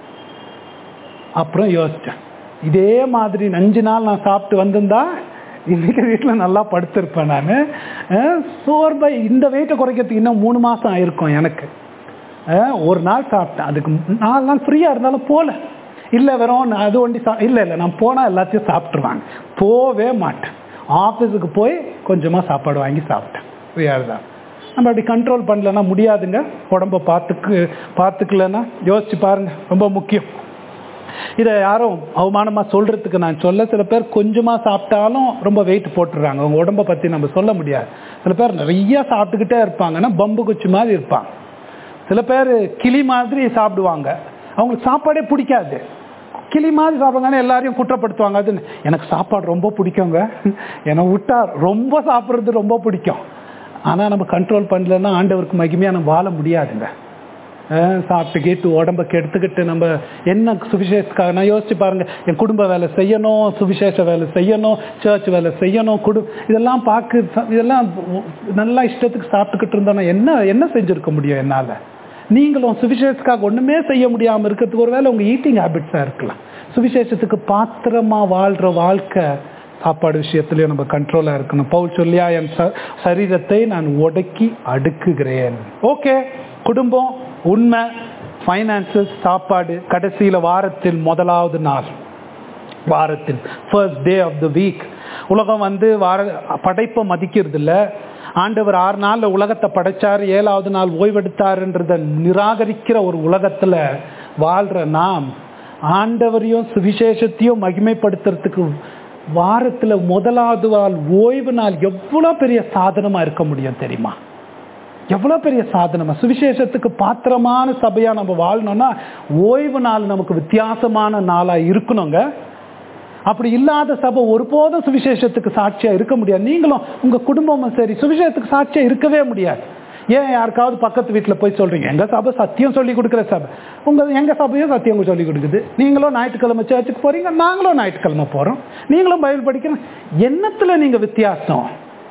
அப்புறம் யோசித்தேன் இதே மாதிரி அஞ்சு நாள் நான் சாப்பிட்டு வந்திருந்தா இன்னைக்கு வீட்டில் நல்லா படுத்திருப்பேன் நான் சோர்பை இந்த வெயிட்டை குறைக்கிறதுக்கு இன்னும் மூணு மாதம் ஆயிருக்கும் எனக்கு அஹ், ஒரு நாள் சாப்பிட்டேன் அதுக்கு மு- நாலு நாள் ஃப்ரீயாக இருந்தாலும் போகல இல்லை வெறும் நான் அது ஒண்டி சா இல்லை இல்லை நான் போனால் எல்லாத்தையும் சாப்பிட்ருவாங்க போவே மாட்டேன் ஆஃபீஸுக்கு போய் கொஞ்சமாக சாப்பாடு வாங்கி சாப்பிட்டேன் ஃப்ரீயாக தான் நம்ம அப்படி கண்ட்ரோல் பண்ணலன்னா முடியாதுங்க உடம்ப பார்த்துக்கு பார்த்துக்கலன்னா யோசிச்சு பாருங்க ரொம்ப முக்கியம் இதை யாரும் அவமானமாக சொல்கிறதுக்கு நான் சொல்ல சில பேர் கொஞ்சமாக சாப்பிட்டாலும் ரொம்ப வெயிட் போட்டுடுறாங்க அவங்க உடம்பை பற்றி நம்ம சொல்ல முடியாது சில பேர் நிறைய சாப்பிட்டுக்கிட்டே இருப்பாங்கன்னா பம்பு குச்சி மாதிரி இருப்பாங்க சில பேர் கிளி மாதிரி சாப்பிடுவாங்க அவங்களுக்கு சாப்பாடே பிடிக்காது கிளி மாதிரி சாப்பிடுங்கன்னா எல்லாரையும் குற்றப்படுத்துவாங்க அது எனக்கு சாப்பாடு ரொம்ப பிடிக்குங்க என்னை விட்டா ரொம்ப சாப்பிட்றது ரொம்ப பிடிக்கும் ஆனால் நம்ம கண்ட்ரோல் பண்ணலன்னா ஆண்டவருக்கு மகிமையாக நம்ம வாழ முடியாதுங்க அஹ் சாப்பிட்டு கேட்டு உடம்ப கெடுத்துக்கிட்டு நம்ம என்ன சுவிசேஷத்துக்காக நான் யோசிச்சு பாருங்க என் குடும்ப வேலை செய்யணும் சுவிசேஷ வேலை செய்யணும் சர்ச் வேலை செய்யணும் குடு இதெல்லாம் பார்க்க இதெல்லாம் நல்லா இஷ்டத்துக்கு சாப்பிட்டுக்கிட்டு இருந்தோன்னா என்ன என்ன செஞ்சிருக்க முடியும் என்னால் நீங்களும் சுவிசேஷத்துக்காக ஒண்ணுமே செய்ய முடியாம இருக்கிறதுக்கு ஒருவேளை உங்க ஈட்டிங் ஹேபிட்ஸா இருக்கலாம் சுவிசேஷத்துக்கு பாத்திரமா வாழ்ற வாழ்க்கை சாப்பாடு விஷயத்துலயும் நம்ம கண்ட்ரோலா இருக்கணும் பவுல் சொல்லியா என் ச- சரீரத்தை நான் ஒடுக்கி அடுக்குகிறேன் ஓகே குடும்பம் உண்மை ஃபைனான்சஸ் சாப்பாடு கடைசியில வாரத்தில் முதலாவது நாள் வாரத்தில் first day of the week உலகம் வந்து வார படைப்பை மதிக்கிறது இல்ல ஆண்டவர் ஆறு நாள்ல உலகத்தை படைச்சார் ஏழாவது நாள் ஓய்வெடுத்தாருன்றத நிராகரிக்கிற ஒரு உலகத்துல வாழ்ற நாம் ஆண்டவரையும் சுவிசேஷத்தையும் மகிமைப்படுத்துறதுக்கு வாரத்துல முதலாவது நாள் ஓய்வு நாள் எவ்வளவு பெரிய சாதனமா இருக்க முடியும் தெரியுமா எவ்வளவு பெரிய சாதனமா சுவிசேஷத்துக்கு பாத்திரமான சபையா நம்ம வாழணும்னா ஓய்வு நாள் நமக்கு வித்தியாசமான நாளா இருக்கணுங்க அப்படி இல்லாத சபை ஒருபோதும் சுவிசேஷத்துக்கு சாட்சியா இருக்க முடியாது நீங்களும் உங்க குடும்பமும் சரி சுவிசேஷத்துக்கு சாட்சியா இருக்கவே முடியாது ஏன் யாருக்காவது பக்கத்து வீட்டில் போய் சொல்றீங்க எங்க சபை சத்தியம் சொல்லி கொடுக்குற சபை உங்க எங்க சபையும் சத்தியம் சொல்லி கொடுக்குது நீங்களும் ஞாயிற்றுக்கிழமை சர்ச்சுக்கு போறீங்க நாங்களும் ஞாயிற்றுக்கிழமை போறோம் நீங்களும் பைபிள் படிக்கிறோம் என்னத்துல நீங்க வித்தியாசம்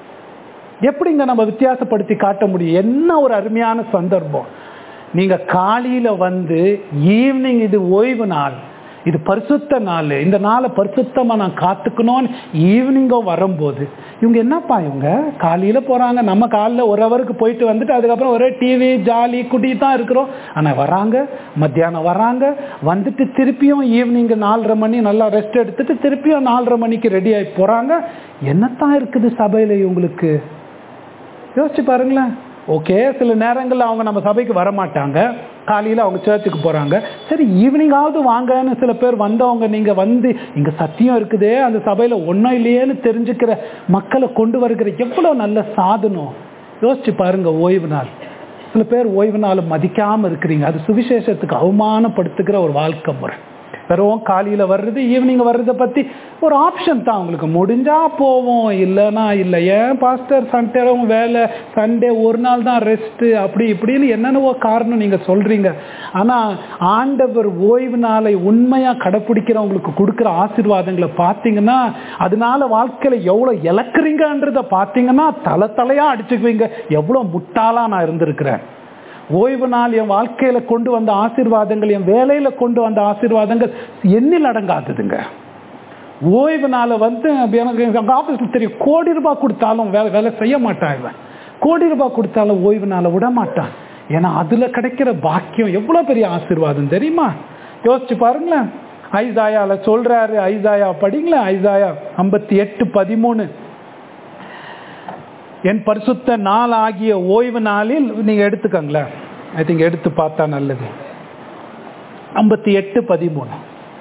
எப்படிங்க நம்ம வித்தியாசப்படுத்தி காட்ட முடியும் என்ன ஒரு அருமையான சந்தர்ப்பம் நீங்க காலையில வந்து ஈவினிங் இது ஓய்வு நாள் இது பரிசுத்த நாள் இந்த நாளை பரிசுத்தமா நான் காத்துக்கணும்னு ஈவினிங்கோ வரும்போது இவங்க என்னப்பா இவங்க காலையில போறாங்க நம்ம காலைல ஒரு ஹவருக்கு போயிட்டு வந்துட்டு அதுக்கப்புறம் ஒரே டிவி ஜாலி குடி தான் இருக்கிறோம் ஆனா வராங்க மத்தியானம் வராங்க வந்துட்டு திருப்பியும் ஈவினிங் நாலரை மணி நல்லா ரெஸ்ட் எடுத்துட்டு திருப்பியும் நாலரை மணிக்கு ரெடி ஆகி போறாங்க என்னத்தான் இருக்குது சபையில இவங்களுக்கு யோசிச்சு பாருங்களேன் ஓகே சில நேரங்கள்ல அவங்க நம்ம சபைக்கு வர மாட்டாங்க காலையில அவங்க சர்ச்சுக்கு போறாங்க சரி ஈவினிங்காவது வாங்கன்னு சில பேர் வந்தவங்க நீங்க வந்து இங்க சத்தியம் இருக்குதே அந்த சபையில ஒன்றும் இல்லையேன்னு தெரிஞ்சுக்கிற மக்களை கொண்டு வருகிற எவ்வளவு நல்ல சாதனம் யோசிச்சு பாருங்க ஓய்வு நாள் சில பேர் ஓய்வு நாள் மதிக்காம இருக்கிறீங்க அது சுவிசேஷத்துக்கு அவமானப்படுத்துகிற ஒரு வாழ்க்கை முறை வெறும் காலையில வர்றது ஈவினிங் வர்றதை பத்தி ஒரு ஆப்ஷன் தான் உங்களுக்கு முடிஞ்சா போவோம் இல்லைன்னா இல்லை ஏன் பாஸ்டர் சண்டே வேலை சண்டே ஒரு நாள் தான் ரெஸ்ட் அப்படி இப்படின்னு என்னென்னவோ காரணம் நீங்க சொல்றீங்க ஆனா ஆண்டவர் ஓய்வு நாளை உண்மையா கடைப்பிடிக்கிறவங்களுக்கு கொடுக்குற ஆசீர்வாதங்களை பார்த்தீங்கன்னா அதனால வாழ்க்கையில எவ்வளவு இழக்கிறீங்கன்றத பார்த்தீங்கன்னா தலை தலையா அடிச்சுக்குவீங்க எவ்வளவு முட்டாளா நான் இருந்திருக்கிறேன் ஓய்வு நாள் என் வாழ்க்கையில கொண்டு வந்த ஆசீர்வாதங்கள் என் வேலையில கொண்டு வந்த ஆசீர்வாதங்கள் எண்ணில் அடங்காததுங்க ஓய்வு நாளை வந்து எனக்கு எங்க ஆபீஸ்ல தெரியும் கோடி ரூபாய் கொடுத்தாலும் வேலை வேலை செய்ய மாட்டான் இவன் கோடி ரூபாய் கொடுத்தாலும் ஓய்வு நாளை விட மாட்டான் ஏன்னா அதுல கிடைக்கிற பாக்கியம் எவ்வளவு பெரிய ஆசீர்வாதம் தெரியுமா யோசிச்சு பாருங்களேன் ஐசாயால சொல்றாரு ஐசாயா படிங்களேன் ஐசாயா ஐம்பத்தி எட்டு பதிமூணு என் பரிசுத்த நாள் ஆகிய ஓய்வு நாளில் நீங்க எடுத்துக்கங்களேன் ஐ திங்க் எடுத்து பார்த்தா நல்லது ஐம்பத்தி எட்டு பதிமூணு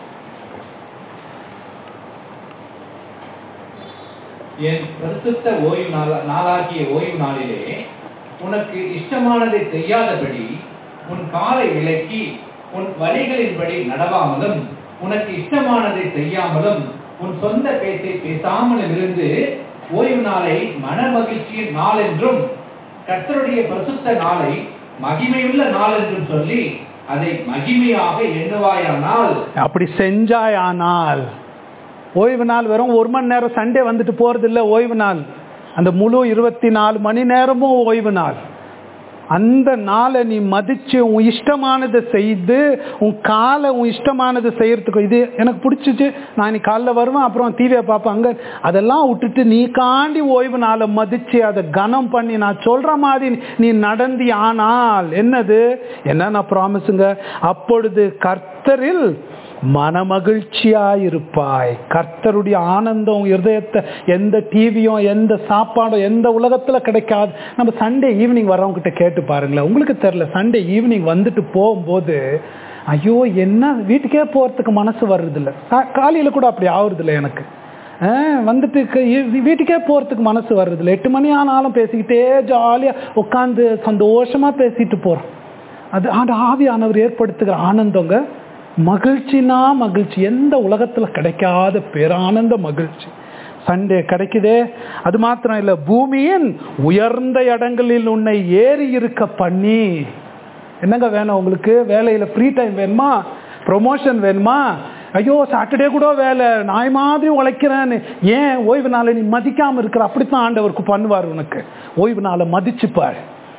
என் பரிசுத்த ஓய்வு நாள நாளாகிய ஓய்வு நாளிலே உனக்கு இஷ்டமானதை செய்யாதபடி உன் காலை விலக்கி உன் வழிகளின்படி நடவாமலும் உனக்கு இஷ்டமானதை செய்யாமலும் உன் சொந்த பேச்சை பேசாமலும் இருந்து ஓய்வு நாளை மன மகிழ்ச்சியின் நாள் என்றும் கர்த்தருடைய பரிசுத்த நாளை மகிமையுள்ள நாள் என்றும் சொல்லி அதை மகிமையாக எண்ணுவாயானால் அப்படி செஞ்சாயானால் ஓய்வு நாள் வெறும் ஒரு மணி நேரம் சண்டே வந்துட்டு போறது இல்ல ஓய்வு நாள் அந்த முழு இருபத்தி நாலு மணி நேரமும் ஓய்வு நாள் அந்த நாளை நீ மதிச்சு உன் இஷ்டமானதை செய்து உன் காலை உன் இஷ்டமானதை செய்யறதுக்கு இது எனக்கு பிடிச்சிச்சு நான் இன்னைக்கு காலைல வருவேன் அப்புறம் டிவியை பார்ப்பேன் அங்க அதெல்லாம் விட்டுட்டு நீ காண்டி ஓய்வு நாளை மதிச்சு அதை கனம் பண்ணி நான் சொல்ற மாதிரி நீ நடந்தி ஆனால் என்னது என்ன நான் ப்ராமிஸுங்க அப்பொழுது கர்த்தரில் மனமகிழ்ச்சியாயிருப்பாய் கர்த்தருடைய ஆனந்தம் இருதயத்தை எந்த டிவியும் எந்த சாப்பாடும் எந்த உலகத்துல கிடைக்காது நம்ம சண்டே ஈவினிங் வர்றவங்க கிட்ட கேட்டு பாருங்களேன் உங்களுக்கு தெரியல சண்டே ஈவினிங் வந்துட்டு போகும்போது ஐயோ என்ன வீட்டுக்கே போறதுக்கு மனசு வர்றது இல்லை காலையில கூட அப்படி ஆகுறது இல்லை எனக்கு ஆஹ் வந்துட்டு க- இ- வீட்டுக்கே போறதுக்கு மனசு வர்றது இல்லை எட்டு மணி ஆனாலும் பேசிக்கிட்டே ஜாலியா உட்காந்து சந்தோஷமா பேசிட்டு போறோம் அது ஆண்டு ஆவியானவர் ஏற்படுத்துகிற ஆனந்தங்க மகிழ்ச்சினா மகிழ்ச்சி எந்த உலகத்துல கிடைக்காத பேரானந்த மகிழ்ச்சி சண்டே கிடைக்குதே அது மாத்திரம் இல்ல பூமியின் உயர்ந்த இடங்களில் உன்னை ஏறி இருக்க பண்ணி என்னங்க வேணும் உங்களுக்கு வேலையில ஃப்ரீ டைம் வேணுமா ப்ரொமோஷன் வேணுமா ஐயோ சாட்டர்டே கூட வேலை நாய் மாதிரி உழைக்கிறேன்னு ஏன் ஓய்வு நாளை நீ மதிக்காம இருக்கிற அப்படித்தான் ஆண்டவருக்கு பண்ணுவார் உனக்கு ஓய்வு நாளை மதிச்சுப்பார்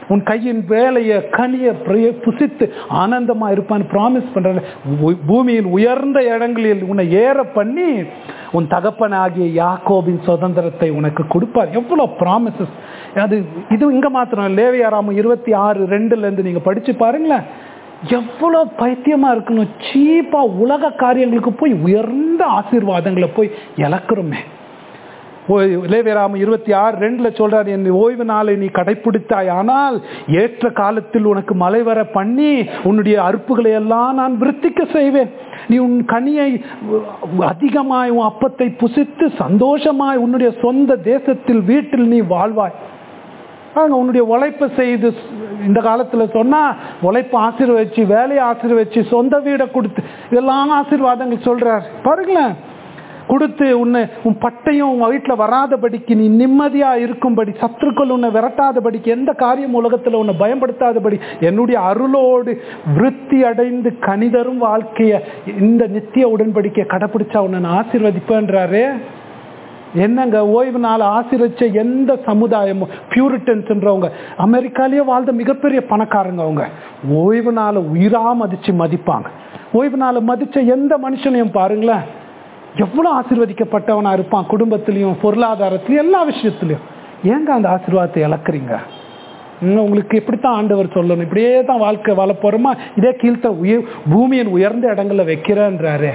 உன் கையின் வேலையை கனிய பிரிய- புசித்து ஆனந்தமா இருப்பான்னு ப்ராமிஸ் பண்ற பூமியின் உயர்ந்த இடங்களில் உன்னை ஏற பண்ணி உன் தகப்பன் ஆகிய யாக்கோபின் சுதந்திரத்தை உனக்கு கொடுப்பார் எவ்வளவு ப்ராமிசஸ் அது இது இங்க மாத்திரம் லேவியாராம இருபத்தி ஆறு ரெண்டுல இருந்து நீங்க படிச்சு பாருங்களேன் எவ்வளவு பைத்தியமா இருக்கணும் சீப்பா உலக காரியங்களுக்கு போய் உயர்ந்த ஆசீர்வாதங்களை போய் இழக்கிறோமே லேவியராம இருபத்தி ஆறு ரெண்டுல சொல்றாரு என் ஓய்வு நாளை நீ கடைப்பிடித்தாய் ஆனால் ஏற்ற காலத்தில் உனக்கு மழை வர பண்ணி உன்னுடைய அறுப்புகளை எல்லாம் நான் விருத்திக்க செய்வேன் நீ உன் கனியை அதிகமாய் உன் அப்பத்தை புசித்து சந்தோஷமாய் உன்னுடைய சொந்த தேசத்தில் வீட்டில் நீ வாழ்வாய் பாருங்க உன்னுடைய உழைப்பை செய்து இந்த காலத்துல சொன்னா உழைப்பை ஆசீர்வதிச்சு வேலையை ஆசீர்வதிச்சு சொந்த வீடை கொடுத்து இதெல்லாம் ஆசீர்வாதங்கள் சொல்றார் பாருங்களேன் கொடுத்து உன்னை உன் பட்டையும் உன் வீட்டில் வராதபடிக்கு நீ நிம்மதியா இருக்கும்படி சத்துருக்கள் உன்னை விரட்டாதபடிக்கு எந்த காரியம் உலகத்துல உன்னை பயன்படுத்தாதபடி என்னுடைய அருளோடு விருத்தி அடைந்து கனிதரும் வாழ்க்கைய இந்த நித்திய உடன்படிக்கையை கடைப்பிடிச்சா உன்னை நான் ஆசீர்வதிப்பேன்றாரே என்னங்க ஓய்வு நாள் ஆசீர்வச்ச எந்த சமுதாயமும் பியூரிட்டன்ஸ்ன்றவங்க அமெரிக்காலேயே வாழ்ந்த மிகப்பெரிய பணக்காரங்க அவங்க ஓய்வு நாளை உயிரா மதிச்சு மதிப்பாங்க ஓய்வு நாளை மதிச்ச எந்த மனுஷனையும் பாருங்களேன் எவ்வளவு ஆசீர்வதிக்கப்பட்டவனா இருப்பான் குடும்பத்திலையும் பொருளாதாரத்திலையும் எல்லா விஷயத்திலையும் ஏங்க அந்த ஆசீர்வாதத்தை இழக்கிறீங்க இன்னும் உங்களுக்கு இப்படித்தான் ஆண்டவர் சொல்லணும் இப்படியே தான் வாழ்க்கை வாழ போறோமா இதே கீழ்த்த உயர் பூமியின் உயர்ந்த இடங்கள்ல வைக்கிறேன்றாரே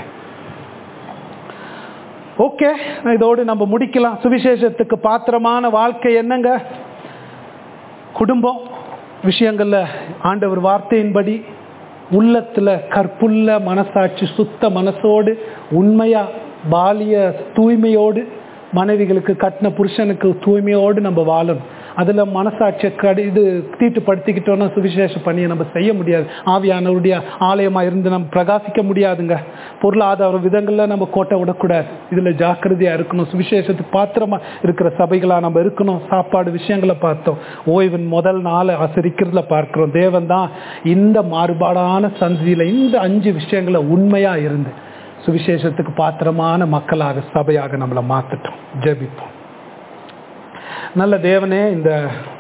ஓகே இதோடு நம்ம முடிக்கலாம் சுவிசேஷத்துக்கு பாத்திரமான வாழ்க்கை என்னங்க குடும்பம் விஷயங்கள்ல ஆண்டவர் வார்த்தையின்படி உள்ளத்துல கற்புள்ள மனசாட்சி சுத்த மனசோடு உண்மையா பாலிய தூய்மையோடு மனைவிகளுக்கு கட்டின புருஷனுக்கு தூய்மையோடு நம்ம வாழணும் அதுல மனசாட்சியை கடி இது தீட்டுப்படுத்திக்கிட்டோம்னா சுவிசேஷ பணியை நம்ம செய்ய முடியாது ஆவியானவருடைய ஆலயமா இருந்து நம்ம பிரகாசிக்க முடியாதுங்க பொருளாதார விதங்கள்ல நம்ம கோட்டை விடக்கூடாது இதுல ஜாக்கிரதையா இருக்கணும் சுவிசேஷத்துக்கு பாத்திரமா இருக்கிற சபைகளா நம்ம இருக்கணும் சாப்பாடு விஷயங்களை பார்த்தோம் ஓய்வின் முதல் நாளை ஆசிரிக்கிறதுல பார்க்கிறோம் தேவன் தான் இந்த மாறுபாடான சந்தியில இந்த அஞ்சு விஷயங்களை உண்மையா இருந்து சுவிசேஷத்துக்கு பாத்திரமான மக்களாக சபையாக நம்மளை மாத்தட்டும் ஜெபிப்போம் நல்ல தேவனே இந்த